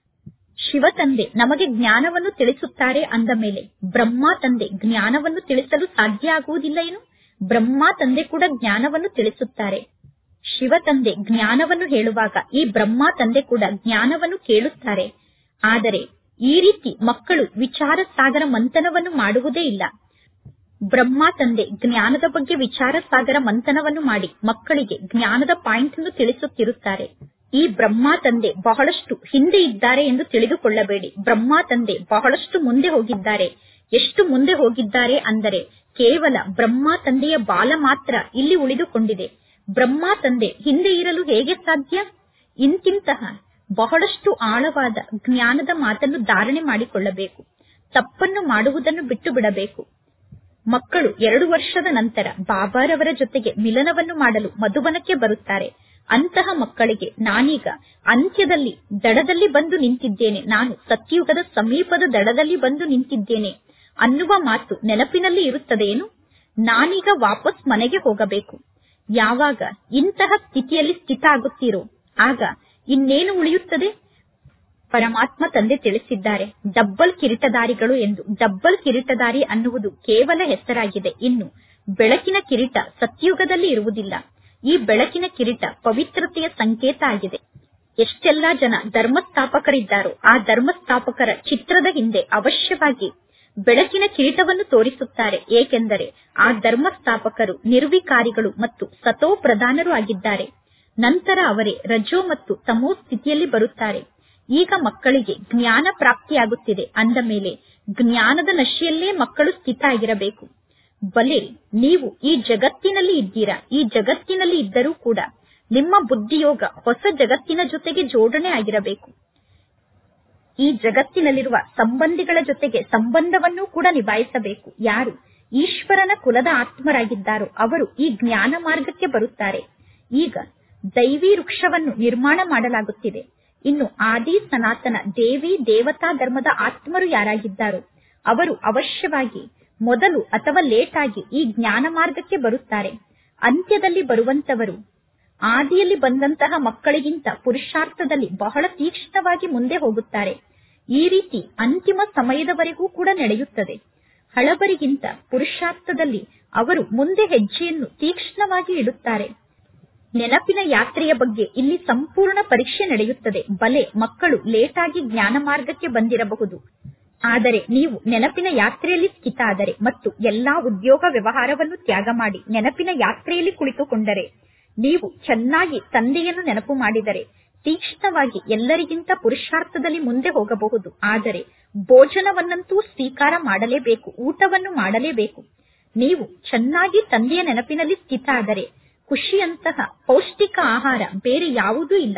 ಶಿವ ತಂದೆ ನಮಗೆ ಜ್ಞಾನವನ್ನು ತಿಳಿಸುತ್ತಾರೆ ಅಂದ ಮೇಲೆ ಬ್ರಹ್ಮ ತಂದೆ ಜ್ಞಾನವನ್ನು ತಿಳಿಸಲು ಸಾಧ್ಯ ಆಗುವುದಿಲ್ಲ ಏನು ಬ್ರಹ್ಮ ತಂದೆ ಕೂಡ ಜ್ಞಾನವನ್ನು ತಿಳಿಸುತ್ತಾರೆ ಶಿವ ತಂದೆ ಜ್ಞಾನವನ್ನು ಹೇಳುವಾಗ ಈ ಬ್ರಹ್ಮ ತಂದೆ ಕೂಡ ಜ್ಞಾನವನ್ನು ಕೇಳುತ್ತಾರೆ ಆದರೆ ಈ ರೀತಿ ಮಕ್ಕಳು ವಿಚಾರ ಸಾಗರ ಮಂಥನವನ್ನು ಮಾಡುವುದೇ ಇಲ್ಲ ಬ್ರಹ್ಮ ತಂದೆ ಜ್ಞಾನದ ಬಗ್ಗೆ ವಿಚಾರ ಸಾಗರ ಮಂಥನವನ್ನು ಮಾಡಿ ಮಕ್ಕಳಿಗೆ ಜ್ಞಾನದ ಪಾಯಿಂಟ್ ಅನ್ನು ತಿಳಿಸುತ್ತಿರುತ್ತಾರೆ ಈ ಬ್ರಹ್ಮ ತಂದೆ ಬಹಳಷ್ಟು ಹಿಂದೆ ಇದ್ದಾರೆ ಎಂದು ತಿಳಿದುಕೊಳ್ಳಬೇಡಿ ಬ್ರಹ್ಮ ತಂದೆ ಬಹಳಷ್ಟು ಮುಂದೆ ಹೋಗಿದ್ದಾರೆ ಎಷ್ಟು ಮುಂದೆ ಹೋಗಿದ್ದಾರೆ ಅಂದರೆ ಕೇವಲ ಬ್ರಹ್ಮ ತಂದೆಯ ಬಾಲ ಮಾತ್ರ ಇಲ್ಲಿ ಉಳಿದುಕೊಂಡಿದೆ ಬ್ರಹ್ಮ ತಂದೆ ಹಿಂದೆ ಇರಲು ಹೇಗೆ ಸಾಧ್ಯ ಇಂತಿಂತಹ ಬಹಳಷ್ಟು ಆಳವಾದ ಜ್ಞಾನದ ಮಾತನ್ನು ಧಾರಣೆ ಮಾಡಿಕೊಳ್ಳಬೇಕು ತಪ್ಪನ್ನು ಮಾಡುವುದನ್ನು ಬಿಟ್ಟು ಬಿಡಬೇಕು ಮಕ್ಕಳು ಎರಡು ವರ್ಷದ ನಂತರ ಬಾಬಾರವರ ಜೊತೆಗೆ ಮಿಲನವನ್ನು ಮಾಡಲು ಮಧುಬನಕ್ಕೆ ಬರುತ್ತಾರೆ ಅಂತಹ ಮಕ್ಕಳಿಗೆ ನಾನೀಗ ಅಂತ್ಯದಲ್ಲಿ ದಡದಲ್ಲಿ ಬಂದು ನಿಂತಿದ್ದೇನೆ ನಾನು ಸತ್ಯುಗದ ಸಮೀಪದ ದಡದಲ್ಲಿ ಬಂದು ನಿಂತಿದ್ದೇನೆ ಅನ್ನುವ ಮಾತು ನೆನಪಿನಲ್ಲಿ ಇರುತ್ತದೇನು ನಾನೀಗ ವಾಪಸ್ ಮನೆಗೆ ಹೋಗಬೇಕು ಯಾವಾಗ ಇಂತಹ ಸ್ಥಿತಿಯಲ್ಲಿ ಸ್ಥಿತ ಆಗುತ್ತೀರೋ ಆಗ ಇನ್ನೇನು ಉಳಿಯುತ್ತದೆ ಪರಮಾತ್ಮ ತಂದೆ ತಿಳಿಸಿದ್ದಾರೆ ಡಬ್ಬಲ್ ಕಿರೀಟದಾರಿಗಳು ಎಂದು ಡಬ್ಬಲ್ ಕಿರೀಟದಾರಿ ಅನ್ನುವುದು ಕೇವಲ ಹೆಸರಾಗಿದೆ ಇನ್ನು ಬೆಳಕಿನ ಕಿರೀಟ ಸತ್ಯುಗದಲ್ಲಿ ಇರುವುದಿಲ್ಲ ಈ ಬೆಳಕಿನ ಕಿರೀಟ ಪವಿತ್ರತೆಯ ಸಂಕೇತ ಆಗಿದೆ ಎಷ್ಟೆಲ್ಲಾ ಜನ ಧರ್ಮಸ್ಥಾಪಕರಿದ್ದಾರೋ ಆ ಧರ್ಮಸ್ಥಾಪಕರ ಚಿತ್ರದ ಹಿಂದೆ ಅವಶ್ಯವಾಗಿ ಬೆಳಕಿನ ಕಿರೀಟವನ್ನು ತೋರಿಸುತ್ತಾರೆ ಏಕೆಂದರೆ ಆ ಧರ್ಮಸ್ಥಾಪಕರು ನಿರ್ವಿಕಾರಿಗಳು ಮತ್ತು ಸತೋ ಪ್ರಧಾನರು ಆಗಿದ್ದಾರೆ ನಂತರ ಅವರೇ ರಜೋ ಮತ್ತು ತಮೋ ಸ್ಥಿತಿಯಲ್ಲಿ ಬರುತ್ತಾರೆ ಈಗ ಮಕ್ಕಳಿಗೆ ಜ್ಞಾನ ಪ್ರಾಪ್ತಿಯಾಗುತ್ತಿದೆ ಅಂದ ಮೇಲೆ ಜ್ಞಾನದ ನಶೆಯಲ್ಲೇ ಮಕ್ಕಳು ಸ್ಥಿತ ಆಗಿರಬೇಕು ಬಲೆ ನೀವು ಈ ಜಗತ್ತಿನಲ್ಲಿ ಇದ್ದೀರಾ ಈ ಜಗತ್ತಿನಲ್ಲಿ ಇದ್ದರೂ ಕೂಡ ನಿಮ್ಮ ಬುದ್ಧಿಯೋಗ ಹೊಸ ಜಗತ್ತಿನ ಜೊತೆಗೆ ಜೋಡಣೆ ಆಗಿರಬೇಕು ಈ ಜಗತ್ತಿನಲ್ಲಿರುವ ಸಂಬಂಧಿಗಳ ಜೊತೆಗೆ ಸಂಬಂಧವನ್ನು ಕೂಡ ನಿಭಾಯಿಸಬೇಕು ಯಾರು ಈಶ್ವರನ ಕುಲದ ಆತ್ಮರಾಗಿದ್ದಾರೋ ಅವರು ಈ ಜ್ಞಾನ ಮಾರ್ಗಕ್ಕೆ ಬರುತ್ತಾರೆ ಈಗ ದೈವಿ ವೃಕ್ಷವನ್ನು ನಿರ್ಮಾಣ ಮಾಡಲಾಗುತ್ತಿದೆ ಇನ್ನು ಆದಿ ಸನಾತನ ದೇವಿ ದೇವತಾ ಧರ್ಮದ ಆತ್ಮರು ಯಾರಾಗಿದ್ದಾರೋ ಅವರು ಅವಶ್ಯವಾಗಿ ಮೊದಲು ಅಥವಾ ಲೇಟ್ ಆಗಿ ಈ ಜ್ಞಾನ ಮಾರ್ಗಕ್ಕೆ ಬರುತ್ತಾರೆ ಅಂತ್ಯದಲ್ಲಿ ಬರುವಂತವರು ಆದಿಯಲ್ಲಿ ಬಂದಂತಹ ಮಕ್ಕಳಿಗಿಂತ ಪುರುಷಾರ್ಥದಲ್ಲಿ ಬಹಳ ತೀಕ್ಷ್ಣವಾಗಿ ಮುಂದೆ ಹೋಗುತ್ತಾರೆ ಈ ರೀತಿ ಅಂತಿಮ ಸಮಯದವರೆಗೂ ಕೂಡ ನಡೆಯುತ್ತದೆ ಹಳಬರಿಗಿಂತ ಪುರುಷಾರ್ಥದಲ್ಲಿ ಅವರು ಮುಂದೆ ಹೆಜ್ಜೆಯನ್ನು ತೀಕ್ಷ್ಣವಾಗಿ ಇಡುತ್ತಾರೆ ನೆನಪಿನ ಯಾತ್ರೆಯ ಬಗ್ಗೆ ಇಲ್ಲಿ ಸಂಪೂರ್ಣ ಪರೀಕ್ಷೆ ನಡೆಯುತ್ತದೆ ಬಲೆ ಮಕ್ಕಳು ಲೇಟಾಗಿ ಜ್ಞಾನ ಮಾರ್ಗಕ್ಕೆ ಬಂದಿರಬಹುದು ಆದರೆ ನೀವು ನೆನಪಿನ ಯಾತ್ರೆಯಲ್ಲಿ ಸ್ಥಿತ ಆದರೆ ಮತ್ತು ಎಲ್ಲಾ ಉದ್ಯೋಗ ವ್ಯವಹಾರವನ್ನು ತ್ಯಾಗ ಮಾಡಿ ನೆನಪಿನ ಯಾತ್ರೆಯಲ್ಲಿ ಕುಳಿತುಕೊಂಡರೆ ನೀವು ಚೆನ್ನಾಗಿ ತಂದೆಯನ್ನು ನೆನಪು ಮಾಡಿದರೆ ತೀಕ್ಷ್ಣವಾಗಿ ಎಲ್ಲರಿಗಿಂತ ಪುರುಷಾರ್ಥದಲ್ಲಿ ಮುಂದೆ ಹೋಗಬಹುದು ಆದರೆ ಭೋಜನವನ್ನಂತೂ ಸ್ವೀಕಾರ ಮಾಡಲೇಬೇಕು ಊಟವನ್ನು ಮಾಡಲೇಬೇಕು ನೀವು ಚೆನ್ನಾಗಿ ತಂದೆಯ ನೆನಪಿನಲ್ಲಿ ಸ್ಥಿತ ಆದರೆ ಖುಷಿಯಂತಹ ಪೌಷ್ಟಿಕ ಆಹಾರ ಬೇರೆ ಯಾವುದೂ ಇಲ್ಲ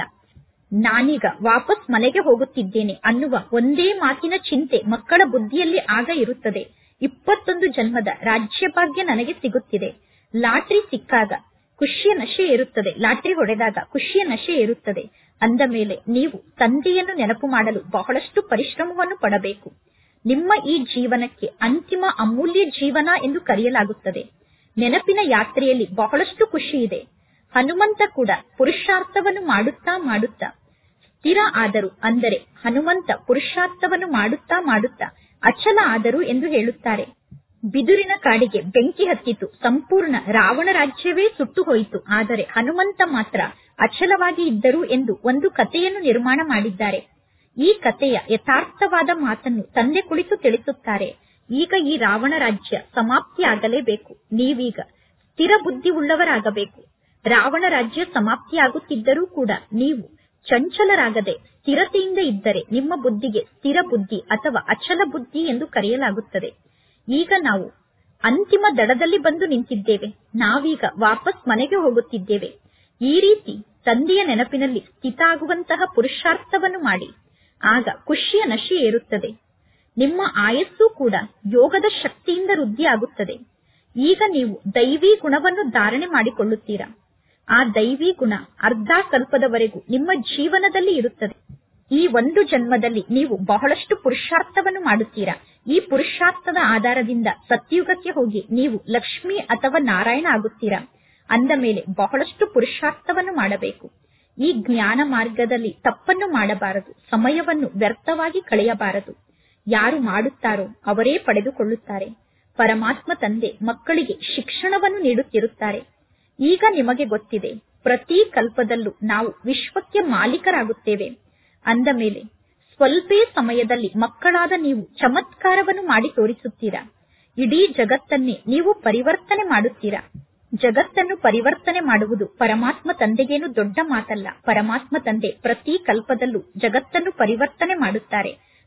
ನಾನೀಗ ವಾಪಸ್ ಮನೆಗೆ ಹೋಗುತ್ತಿದ್ದೇನೆ ಅನ್ನುವ ಒಂದೇ ಮಾತಿನ ಚಿಂತೆ ಮಕ್ಕಳ ಬುದ್ಧಿಯಲ್ಲಿ ಆಗ ಇರುತ್ತದೆ ಇಪ್ಪತ್ತೊಂದು ಜನ್ಮದ ರಾಜ್ಯಭಾಗ್ಯ ನನಗೆ ಸಿಗುತ್ತಿದೆ ಲಾಟ್ರಿ ಸಿಕ್ಕಾಗ ಖುಷಿಯ ನಶೆ ಇರುತ್ತದೆ ಲಾಟ್ರಿ ಹೊಡೆದಾಗ ಖುಷಿಯ ನಶೆ ಇರುತ್ತದೆ ಅಂದ ಮೇಲೆ ನೀವು ತಂದೆಯನ್ನು ನೆನಪು ಮಾಡಲು ಬಹಳಷ್ಟು ಪರಿಶ್ರಮವನ್ನು ಪಡಬೇಕು ನಿಮ್ಮ ಈ ಜೀವನಕ್ಕೆ ಅಂತಿಮ ಅಮೂಲ್ಯ ಜೀವನ ಎಂದು ಕರೆಯಲಾಗುತ್ತದೆ ನೆನಪಿನ ಯಾತ್ರೆಯಲ್ಲಿ ಬಹಳಷ್ಟು ಖುಷಿ ಇದೆ ಹನುಮಂತ ಕೂಡ ಪುರುಷಾರ್ಥವನ್ನು ಮಾಡುತ್ತಾ ಮಾಡುತ್ತಾ ಸ್ಥಿರ ಆದರು ಅಂದರೆ ಹನುಮಂತ ಪುರುಷಾರ್ಥವನ್ನು ಮಾಡುತ್ತಾ ಮಾಡುತ್ತಾ ಅಚಲ ಆದರು ಎಂದು ಹೇಳುತ್ತಾರೆ ಬಿದುರಿನ ಕಾಡಿಗೆ ಬೆಂಕಿ ಹತ್ತಿತು ಸಂಪೂರ್ಣ ರಾವಣ ರಾಜ್ಯವೇ ಸುಟ್ಟು ಹೋಯಿತು ಆದರೆ ಹನುಮಂತ ಮಾತ್ರ ಅಚಲವಾಗಿ ಇದ್ದರು ಎಂದು ಒಂದು ಕಥೆಯನ್ನು ನಿರ್ಮಾಣ ಮಾಡಿದ್ದಾರೆ ಈ ಕಥೆಯ ಯಥಾರ್ಥವಾದ ಮಾತನ್ನು ತಂದೆ ಕುಳಿತು ತಿಳಿಸುತ್ತಾರೆ ಈಗ ಈ ರಾವಣ ರಾಜ್ಯ ಸಮಾಪ್ತಿಯಾಗಲೇಬೇಕು ನೀವೀಗ ಸ್ಥಿರ ಬುದ್ಧಿ ಉಳ್ಳವರಾಗಬೇಕು ರಾವಣ ರಾಜ್ಯ ಸಮಾಪ್ತಿಯಾಗುತ್ತಿದ್ದರೂ ಕೂಡ ನೀವು ಚಂಚಲರಾಗದೆ ಸ್ಥಿರತೆಯಿಂದ ಇದ್ದರೆ ನಿಮ್ಮ ಬುದ್ಧಿಗೆ ಸ್ಥಿರ ಬುದ್ಧಿ ಅಥವಾ ಅಚಲ ಬುದ್ಧಿ ಎಂದು ಕರೆಯಲಾಗುತ್ತದೆ ಈಗ ನಾವು ಅಂತಿಮ ದಡದಲ್ಲಿ ಬಂದು ನಿಂತಿದ್ದೇವೆ ನಾವೀಗ ವಾಪಸ್ ಮನೆಗೆ ಹೋಗುತ್ತಿದ್ದೇವೆ ಈ ರೀತಿ ತಂದೆಯ ನೆನಪಿನಲ್ಲಿ ಸ್ಥಿತ ಆಗುವಂತಹ ಪುರುಷಾರ್ಥವನ್ನು ಮಾಡಿ ಆಗ ಖುಷಿಯ ನಶೆ ಏರುತ್ತದೆ ನಿಮ್ಮ ಆಯಸ್ಸು ಕೂಡ ಯೋಗದ ಶಕ್ತಿಯಿಂದ ವೃದ್ಧಿಯಾಗುತ್ತದೆ ಈಗ ನೀವು ದೈವಿ ಗುಣವನ್ನು ಧಾರಣೆ ಮಾಡಿಕೊಳ್ಳುತ್ತೀರಾ ಆ ದೈವಿ ಗುಣ ಅರ್ಧ ಕಲ್ಪದವರೆಗೂ ನಿಮ್ಮ ಜೀವನದಲ್ಲಿ ಇರುತ್ತದೆ ಈ ಒಂದು ಜನ್ಮದಲ್ಲಿ ನೀವು ಬಹಳಷ್ಟು ಪುರುಷಾರ್ಥವನ್ನು ಮಾಡುತ್ತೀರಾ ಈ ಪುರುಷಾರ್ಥದ ಆಧಾರದಿಂದ ಸತ್ಯುಗಕ್ಕೆ ಹೋಗಿ ನೀವು ಲಕ್ಷ್ಮಿ ಅಥವಾ ನಾರಾಯಣ ಆಗುತ್ತೀರಾ ಅಂದ ಮೇಲೆ ಬಹಳಷ್ಟು ಪುರುಷಾರ್ಥವನ್ನು ಮಾಡಬೇಕು ಈ ಜ್ಞಾನ ಮಾರ್ಗದಲ್ಲಿ ತಪ್ಪನ್ನು ಮಾಡಬಾರದು ಸಮಯವನ್ನು ವ್ಯರ್ಥವಾಗಿ ಕಳೆಯಬಾರದು ಯಾರು ಮಾಡುತ್ತಾರೋ ಅವರೇ ಪಡೆದುಕೊಳ್ಳುತ್ತಾರೆ ಪರಮಾತ್ಮ ತಂದೆ ಮಕ್ಕಳಿಗೆ ಶಿಕ್ಷಣವನ್ನು ನೀಡುತ್ತಿರುತ್ತಾರೆ ಈಗ ನಿಮಗೆ ಗೊತ್ತಿದೆ ಪ್ರತಿ ಕಲ್ಪದಲ್ಲೂ ನಾವು ವಿಶ್ವಕ್ಕೆ ಮಾಲೀಕರಾಗುತ್ತೇವೆ ಅಂದ ಮೇಲೆ ಸ್ವಲ್ಪೇ ಸಮಯದಲ್ಲಿ ಮಕ್ಕಳಾದ ನೀವು ಚಮತ್ಕಾರವನ್ನು ಮಾಡಿ ತೋರಿಸುತ್ತೀರಾ ಇಡೀ ಜಗತ್ತನ್ನೇ ನೀವು ಪರಿವರ್ತನೆ ಮಾಡುತ್ತೀರಾ ಜಗತ್ತನ್ನು ಪರಿವರ್ತನೆ ಮಾಡುವುದು ಪರಮಾತ್ಮ ತಂದೆಗೇನು ದೊಡ್ಡ ಮಾತಲ್ಲ ಪರಮಾತ್ಮ ತಂದೆ ಪ್ರತಿ ಕಲ್ಪದಲ್ಲೂ ಜಗತ್ತನ್ನು ಪರಿವರ್ತನೆ ಮಾಡುತ್ತಾರೆ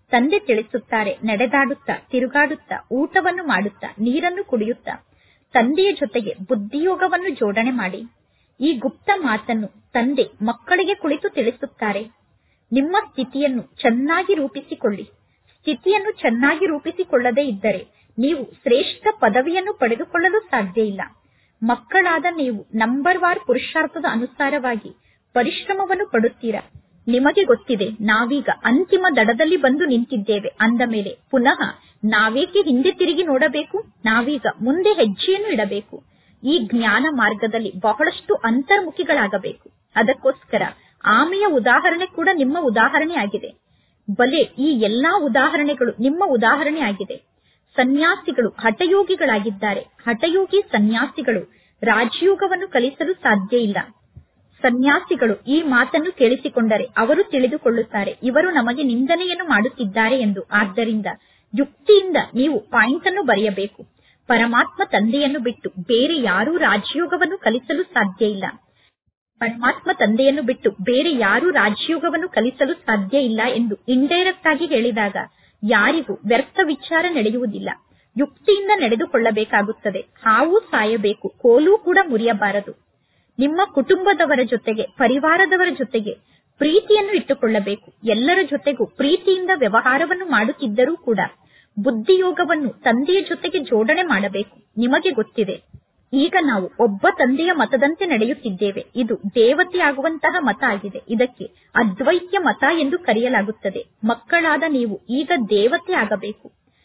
ತಂದೆ ತಿಳಿಸುತ್ತಾರೆ ನಡೆದಾಡುತ್ತಾ ತಿರುಗಾಡುತ್ತಾ ಊಟವನ್ನು ಮಾಡುತ್ತಾ ನೀರನ್ನು ಕುಡಿಯುತ್ತಾ ತಂದೆಯ ಜೊತೆಗೆ ಬುದ್ಧಿಯೋಗವನ್ನು ಜೋಡಣೆ ಮಾಡಿ ಈ ಗುಪ್ತ ಮಾತನ್ನು ತಂದೆ ಮಕ್ಕಳಿಗೆ ಕುಳಿತು ತಿಳಿಸುತ್ತಾರೆ ನಿಮ್ಮ ಸ್ಥಿತಿಯನ್ನು ಚೆನ್ನಾಗಿ ರೂಪಿಸಿಕೊಳ್ಳಿ ಸ್ಥಿತಿಯನ್ನು ಚೆನ್ನಾಗಿ ರೂಪಿಸಿಕೊಳ್ಳದೇ ಇದ್ದರೆ ನೀವು ಶ್ರೇಷ್ಠ ಪದವಿಯನ್ನು ಪಡೆದುಕೊಳ್ಳಲು ಸಾಧ್ಯ ಇಲ್ಲ ಮಕ್ಕಳಾದ ನೀವು ನಂಬರ್ ವಾರ್ ಪುರುಷಾರ್ಥದ ಅನುಸಾರವಾಗಿ ಪರಿಶ್ರಮವನ್ನು ಪಡುತ್ತೀರಾ ನಿಮಗೆ ಗೊತ್ತಿದೆ ನಾವೀಗ ಅಂತಿಮ ದಡದಲ್ಲಿ ಬಂದು ನಿಂತಿದ್ದೇವೆ ಅಂದ ಮೇಲೆ ಪುನಃ ನಾವೇಕೆ ಹಿಂದೆ ತಿರುಗಿ ನೋಡಬೇಕು ನಾವೀಗ ಮುಂದೆ ಹೆಜ್ಜೆಯನ್ನು ಇಡಬೇಕು ಈ ಜ್ಞಾನ ಮಾರ್ಗದಲ್ಲಿ ಬಹಳಷ್ಟು ಅಂತರ್ಮುಖಿಗಳಾಗಬೇಕು ಅದಕ್ಕೋಸ್ಕರ ಆಮೆಯ ಉದಾಹರಣೆ ಕೂಡ ನಿಮ್ಮ ಉದಾಹರಣೆ ಆಗಿದೆ ಬಲೆ ಈ ಎಲ್ಲಾ ಉದಾಹರಣೆಗಳು ನಿಮ್ಮ ಉದಾಹರಣೆ ಆಗಿದೆ ಸನ್ಯಾಸಿಗಳು ಹಠಯೋಗಿಗಳಾಗಿದ್ದಾರೆ ಹಠಯೋಗಿ ಸನ್ಯಾಸಿಗಳು ರಾಜಯೋಗವನ್ನು ಕಲಿಸಲು ಸಾಧ್ಯ ಇಲ್ಲ ಸನ್ಯಾಸಿಗಳು ಈ ಮಾತನ್ನು ಕೇಳಿಸಿಕೊಂಡರೆ ಅವರು ತಿಳಿದುಕೊಳ್ಳುತ್ತಾರೆ ಇವರು ನಮಗೆ ನಿಂದನೆಯನ್ನು ಮಾಡುತ್ತಿದ್ದಾರೆ ಎಂದು ಆದ್ದರಿಂದ ಯುಕ್ತಿಯಿಂದ ನೀವು ಪಾಯಿಂಟ್ ಅನ್ನು ಬರೆಯಬೇಕು ಪರಮಾತ್ಮ ತಂದೆಯನ್ನು ಬಿಟ್ಟು ಬೇರೆ ಯಾರೂ ರಾಜಯೋಗವನ್ನು ಕಲಿಸಲು ಸಾಧ್ಯ ಇಲ್ಲ ಪರಮಾತ್ಮ ತಂದೆಯನ್ನು ಬಿಟ್ಟು ಬೇರೆ ಯಾರೂ ರಾಜಯೋಗವನ್ನು ಕಲಿಸಲು ಸಾಧ್ಯ ಇಲ್ಲ ಎಂದು ಇಂಡೈರೆಕ್ಟ್ ಆಗಿ ಹೇಳಿದಾಗ ಯಾರಿಗೂ ವ್ಯರ್ಥ ವಿಚಾರ ನಡೆಯುವುದಿಲ್ಲ ಯುಕ್ತಿಯಿಂದ ನಡೆದುಕೊಳ್ಳಬೇಕಾಗುತ್ತದೆ ಹಾವು ಸಾಯಬೇಕು ಕೋಲು ಕೂಡ ಮುರಿಯಬಾರದು ನಿಮ್ಮ ಕುಟುಂಬದವರ ಜೊತೆಗೆ ಪರಿವಾರದವರ ಜೊತೆಗೆ ಪ್ರೀತಿಯನ್ನು ಇಟ್ಟುಕೊಳ್ಳಬೇಕು ಎಲ್ಲರ ಜೊತೆಗೂ ಪ್ರೀತಿಯಿಂದ ವ್ಯವಹಾರವನ್ನು ಮಾಡುತ್ತಿದ್ದರೂ ಕೂಡ ಬುದ್ಧಿಯೋಗವನ್ನು ತಂದೆಯ ಜೊತೆಗೆ ಜೋಡಣೆ ಮಾಡಬೇಕು ನಿಮಗೆ ಗೊತ್ತಿದೆ ಈಗ ನಾವು ಒಬ್ಬ ತಂದೆಯ ಮತದಂತೆ ನಡೆಯುತ್ತಿದ್ದೇವೆ ಇದು ದೇವತೆಯಾಗುವಂತಹ ಮತ ಆಗಿದೆ ಇದಕ್ಕೆ ಅದ್ವೈತ್ಯ ಮತ ಎಂದು ಕರೆಯಲಾಗುತ್ತದೆ ಮಕ್ಕಳಾದ ನೀವು ಈಗ ದೇವತೆ ಆಗಬೇಕು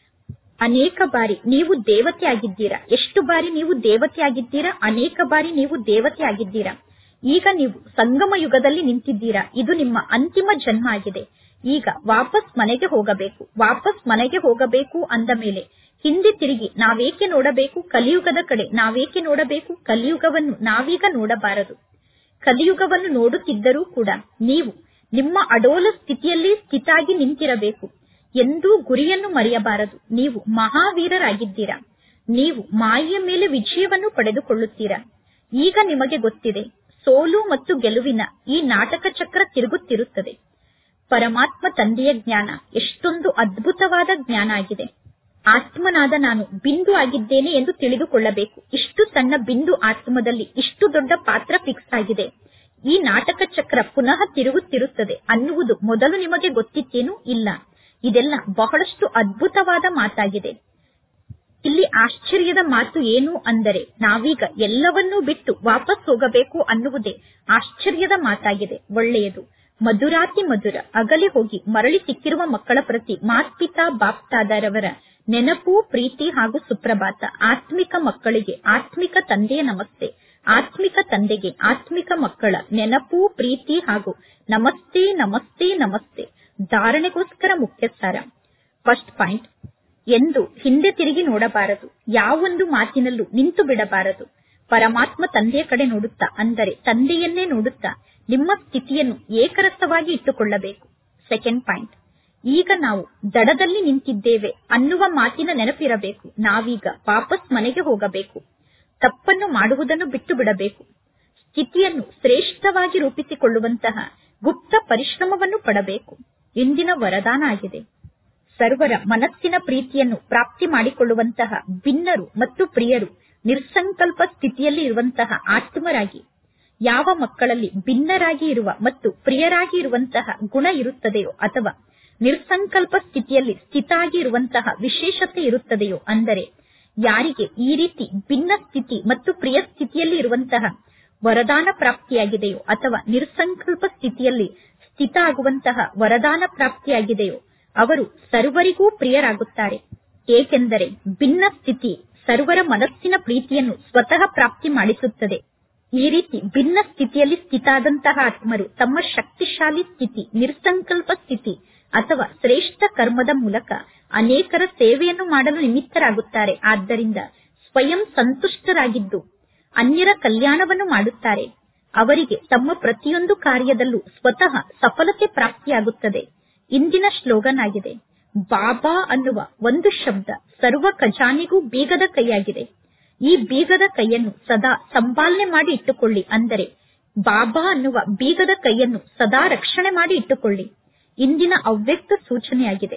ಅನೇಕ ಬಾರಿ ನೀವು ದೇವತೆ ಆಗಿದ್ದೀರಾ ಎಷ್ಟು ಬಾರಿ ನೀವು ದೇವತೆ ಆಗಿದ್ದೀರಾ ಅನೇಕ ಬಾರಿ ನೀವು ದೇವತೆ ಆಗಿದ್ದೀರಾ ಈಗ ನೀವು ಸಂಗಮ ಯುಗದಲ್ಲಿ ನಿಂತಿದ್ದೀರಾ ಇದು ನಿಮ್ಮ ಅಂತಿಮ ಜನ್ಮ ಆಗಿದೆ ಈಗ ವಾಪಸ್ ಮನೆಗೆ ಹೋಗಬೇಕು ವಾಪಸ್ ಮನೆಗೆ ಹೋಗಬೇಕು ಅಂದ ಮೇಲೆ ಹಿಂದೆ ತಿರುಗಿ ನಾವೇಕೆ ನೋಡಬೇಕು ಕಲಿಯುಗದ ಕಡೆ ನಾವೇಕೆ ನೋಡಬೇಕು ಕಲಿಯುಗವನ್ನು ನಾವೀಗ ನೋಡಬಾರದು ಕಲಿಯುಗವನ್ನು ನೋಡುತ್ತಿದ್ದರೂ ಕೂಡ ನೀವು ನಿಮ್ಮ ಅಡೋಲ ಸ್ಥಿತಿಯಲ್ಲಿ ಸ್ಥಿತಾಗಿ ನಿಂತಿರಬೇಕು ಎಂದೂ ಗುರಿಯನ್ನು ಮರೆಯಬಾರದು ನೀವು ಮಹಾವೀರರಾಗಿದ್ದೀರಾ ನೀವು ಮಾಯೆಯ ಮೇಲೆ ವಿಜಯವನ್ನು ಪಡೆದುಕೊಳ್ಳುತ್ತೀರಾ ಈಗ ನಿಮಗೆ ಗೊತ್ತಿದೆ ಸೋಲು ಮತ್ತು ಗೆಲುವಿನ ಈ ನಾಟಕ ಚಕ್ರ ತಿರುಗುತ್ತಿರುತ್ತದೆ ಪರಮಾತ್ಮ ತಂದೆಯ ಜ್ಞಾನ ಎಷ್ಟೊಂದು ಅದ್ಭುತವಾದ ಜ್ಞಾನ ಆಗಿದೆ ಆತ್ಮನಾದ ನಾನು ಬಿಂದು ಆಗಿದ್ದೇನೆ ಎಂದು ತಿಳಿದುಕೊಳ್ಳಬೇಕು ಇಷ್ಟು ಸಣ್ಣ ಬಿಂದು ಆತ್ಮದಲ್ಲಿ ಇಷ್ಟು ದೊಡ್ಡ ಪಾತ್ರ ಫಿಕ್ಸ್ ಆಗಿದೆ ಈ ನಾಟಕ ಚಕ್ರ ಪುನಃ ತಿರುಗುತ್ತಿರುತ್ತದೆ ಅನ್ನುವುದು ಮೊದಲು ನಿಮಗೆ ಗೊತ್ತಿತ್ತೇನು ಇಲ್ಲ ಇದೆಲ್ಲ ಬಹಳಷ್ಟು ಅದ್ಭುತವಾದ ಮಾತಾಗಿದೆ ಇಲ್ಲಿ ಆಶ್ಚರ್ಯದ ಮಾತು ಏನು ಅಂದರೆ ನಾವೀಗ ಎಲ್ಲವನ್ನೂ ಬಿಟ್ಟು ವಾಪಸ್ ಹೋಗಬೇಕು ಅನ್ನುವುದೇ ಆಶ್ಚರ್ಯದ ಮಾತಾಗಿದೆ ಒಳ್ಳೆಯದು ಮಧುರಾತಿ ಮಧುರ ಅಗಲಿ ಹೋಗಿ ಮರಳಿ ಸಿಕ್ಕಿರುವ ಮಕ್ಕಳ ಪ್ರತಿ ಮಾತ್ಪಿತಾ ಬಾಪ್ತಾದರವರ ನೆನಪು ಪ್ರೀತಿ ಹಾಗೂ ಸುಪ್ರಭಾತ ಆತ್ಮಿಕ ಮಕ್ಕಳಿಗೆ ಆತ್ಮಿಕ ತಂದೆಯ ನಮಸ್ತೆ ಆತ್ಮಿಕ ತಂದೆಗೆ ಆತ್ಮಿಕ ಮಕ್ಕಳ ನೆನಪು ಪ್ರೀತಿ ಹಾಗೂ ನಮಸ್ತೆ ನಮಸ್ತೆ ನಮಸ್ತೆ ಧಾರಣೆಗೋಸ್ಕರ ಮುಖ್ಯ ಸಾರ ಫಸ್ಟ್ ಪಾಯಿಂಟ್ ಎಂದು ಹಿಂದೆ ತಿರುಗಿ ನೋಡಬಾರದು ಯಾವೊಂದು ಮಾತಿನಲ್ಲೂ ನಿಂತು ಬಿಡಬಾರದು ಪರಮಾತ್ಮ ತಂದೆಯ ಕಡೆ ನೋಡುತ್ತಾ ಅಂದರೆ ತಂದೆಯನ್ನೇ ನೋಡುತ್ತಾ ನಿಮ್ಮ ಸ್ಥಿತಿಯನ್ನು ಏಕರಸವಾಗಿ ಇಟ್ಟುಕೊಳ್ಳಬೇಕು ಸೆಕೆಂಡ್ ಪಾಯಿಂಟ್ ಈಗ ನಾವು ದಡದಲ್ಲಿ ನಿಂತಿದ್ದೇವೆ ಅನ್ನುವ ಮಾತಿನ ನೆನಪಿರಬೇಕು ನಾವೀಗ ವಾಪಸ್ ಮನೆಗೆ ಹೋಗಬೇಕು ತಪ್ಪನ್ನು ಮಾಡುವುದನ್ನು ಬಿಟ್ಟು ಬಿಡಬೇಕು ಸ್ಥಿತಿಯನ್ನು ಶ್ರೇಷ್ಠವಾಗಿ ರೂಪಿಸಿಕೊಳ್ಳುವಂತಹ ಗುಪ್ತ ಪರಿಶ್ರಮವನ್ನು ಪಡಬೇಕು ಇಂದಿನ ವರದಾನ ಆಗಿದೆ ಸರ್ವರ ಮನಸ್ಸಿನ ಪ್ರೀತಿಯನ್ನು ಪ್ರಾಪ್ತಿ ಮಾಡಿಕೊಳ್ಳುವಂತಹ ಭಿನ್ನರು ಮತ್ತು ಪ್ರಿಯರು ನಿರ್ಸಂಕಲ್ಪ ಸ್ಥಿತಿಯಲ್ಲಿ ಇರುವಂತಹ ಆತ್ಮರಾಗಿ ಯಾವ ಮಕ್ಕಳಲ್ಲಿ ಭಿನ್ನರಾಗಿ ಇರುವ ಮತ್ತು ಪ್ರಿಯರಾಗಿ ಇರುವಂತಹ ಗುಣ ಇರುತ್ತದೆಯೋ ಅಥವಾ ನಿರ್ಸಂಕಲ್ಪ ಸ್ಥಿತಿಯಲ್ಲಿ ಸ್ಥಿತಾಗಿ ಇರುವಂತಹ ವಿಶೇಷತೆ ಇರುತ್ತದೆಯೋ ಅಂದರೆ ಯಾರಿಗೆ ಈ ರೀತಿ ಭಿನ್ನ ಸ್ಥಿತಿ ಮತ್ತು ಪ್ರಿಯ ಸ್ಥಿತಿಯಲ್ಲಿ ಇರುವಂತಹ ವರದಾನ ಪ್ರಾಪ್ತಿಯಾಗಿದೆಯೋ ಅಥವಾ ನಿರ್ಸಂಕಲ್ಪ ಸ್ಥಿತಿಯಲ್ಲಿ ಸ್ಥಿತ ಆಗುವಂತಹ ವರದಾನ ಪ್ರಾಪ್ತಿಯಾಗಿದೆಯೋ ಅವರು ಸರ್ವರಿಗೂ ಪ್ರಿಯರಾಗುತ್ತಾರೆ ಏಕೆಂದರೆ ಭಿನ್ನ ಸ್ಥಿತಿ ಸರ್ವರ ಮನಸ್ಸಿನ ಪ್ರೀತಿಯನ್ನು ಸ್ವತಃ ಪ್ರಾಪ್ತಿ ಮಾಡಿಸುತ್ತದೆ ಈ ರೀತಿ ಭಿನ್ನ ಸ್ಥಿತಿಯಲ್ಲಿ ಸ್ಥಿತಾದಂತಹ ಆತ್ಮರು ತಮ್ಮ ಶಕ್ತಿಶಾಲಿ ಸ್ಥಿತಿ ನಿರ್ಸಂಕಲ್ಪ ಸ್ಥಿತಿ ಅಥವಾ ಶ್ರೇಷ್ಠ ಕರ್ಮದ ಮೂಲಕ ಅನೇಕರ ಸೇವೆಯನ್ನು ಮಾಡಲು ನಿಮಿತ್ತರಾಗುತ್ತಾರೆ ಆದ್ದರಿಂದ ಸ್ವಯಂ ಸಂತುಷ್ಟರಾಗಿದ್ದು ಅನ್ಯರ ಕಲ್ಯಾಣವನ್ನು ಮಾಡುತ್ತಾರೆ ಅವರಿಗೆ ತಮ್ಮ ಪ್ರತಿಯೊಂದು ಕಾರ್ಯದಲ್ಲೂ ಸ್ವತಃ ಸಫಲತೆ ಪ್ರಾಪ್ತಿಯಾಗುತ್ತದೆ ಇಂದಿನ ಸ್ಲೋಗನ್ ಆಗಿದೆ ಬಾಬಾ ಅನ್ನುವ ಒಂದು ಶಬ್ದ ಸರ್ವ ಖಜಾನೆಗೂ ಬೀಗದ ಕೈಯಾಗಿದೆ ಈ ಬೀಗದ ಕೈಯನ್ನು ಸದಾ ಸಂಪಾಲನೆ ಮಾಡಿ ಇಟ್ಟುಕೊಳ್ಳಿ ಅಂದರೆ ಬಾಬಾ ಅನ್ನುವ ಬೀಗದ ಕೈಯನ್ನು ಸದಾ ರಕ್ಷಣೆ ಮಾಡಿ ಇಟ್ಟುಕೊಳ್ಳಿ ಇಂದಿನ ಅವ್ಯಕ್ತ ಸೂಚನೆಯಾಗಿದೆ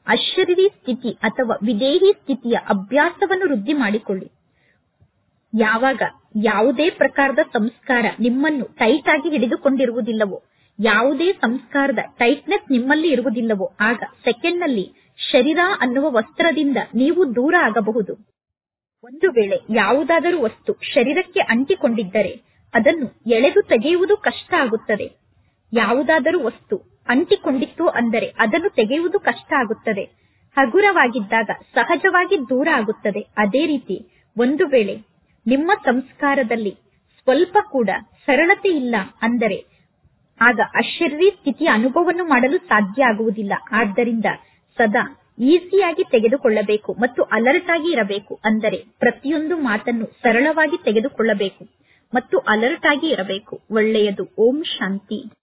ಅಶರೀರಿ ಸ್ಥಿತಿ ಅಥವಾ ವಿದೇಹಿ ಸ್ಥಿತಿಯ ಅಭ್ಯಾಸವನ್ನು ವೃದ್ಧಿ ಮಾಡಿಕೊಳ್ಳಿ ಯಾವಾಗ ಯಾವುದೇ ಪ್ರಕಾರದ ಸಂಸ್ಕಾರ ನಿಮ್ಮನ್ನು ಟೈಟ್ ಆಗಿ ಹಿಡಿದುಕೊಂಡಿರುವುದಿಲ್ಲವೋ ಯಾವುದೇ ಸಂಸ್ಕಾರದ ಟೈಟ್ನೆಸ್ ನಿಮ್ಮಲ್ಲಿ ಇರುವುದಿಲ್ಲವೋ ಆಗ ಸೆಕೆಂಡ್ನಲ್ಲಿ ಶರೀರ ಅನ್ನುವ ವಸ್ತ್ರದಿಂದ ನೀವು ದೂರ ಆಗಬಹುದು ಒಂದು ವೇಳೆ ಯಾವುದಾದರೂ ವಸ್ತು ಶರೀರಕ್ಕೆ ಅಂಟಿಕೊಂಡಿದ್ದರೆ ಅದನ್ನು ಎಳೆದು ತೆಗೆಯುವುದು ಕಷ್ಟ ಆಗುತ್ತದೆ ಯಾವುದಾದರೂ ವಸ್ತು ಅಂಟಿಕೊಂಡಿತ್ತು ಅಂದರೆ ಅದನ್ನು ತೆಗೆಯುವುದು ಕಷ್ಟ ಆಗುತ್ತದೆ ಹಗುರವಾಗಿದ್ದಾಗ ಸಹಜವಾಗಿ ದೂರ ಆಗುತ್ತದೆ ಅದೇ ರೀತಿ ಒಂದು ವೇಳೆ ನಿಮ್ಮ ಸಂಸ್ಕಾರದಲ್ಲಿ ಸ್ವಲ್ಪ ಕೂಡ ಸರಳತೆ ಇಲ್ಲ ಅಂದರೆ ಆಗ ಅಶರೀರಿ ಸ್ಥಿತಿಯ ಅನುಭವವನ್ನು ಮಾಡಲು ಸಾಧ್ಯ ಆಗುವುದಿಲ್ಲ ಆದ್ದರಿಂದ ಸದಾ ಈಸಿಯಾಗಿ ತೆಗೆದುಕೊಳ್ಳಬೇಕು ಮತ್ತು ಅಲರ್ಟ್ ಆಗಿ ಇರಬೇಕು ಅಂದರೆ ಪ್ರತಿಯೊಂದು ಮಾತನ್ನು ಸರಳವಾಗಿ ತೆಗೆದುಕೊಳ್ಳಬೇಕು ಮತ್ತು ಅಲರ್ಟ್ ಆಗಿ ಇರಬೇಕು ಒಳ್ಳೆಯದು ಓಂ ಶಾಂತಿ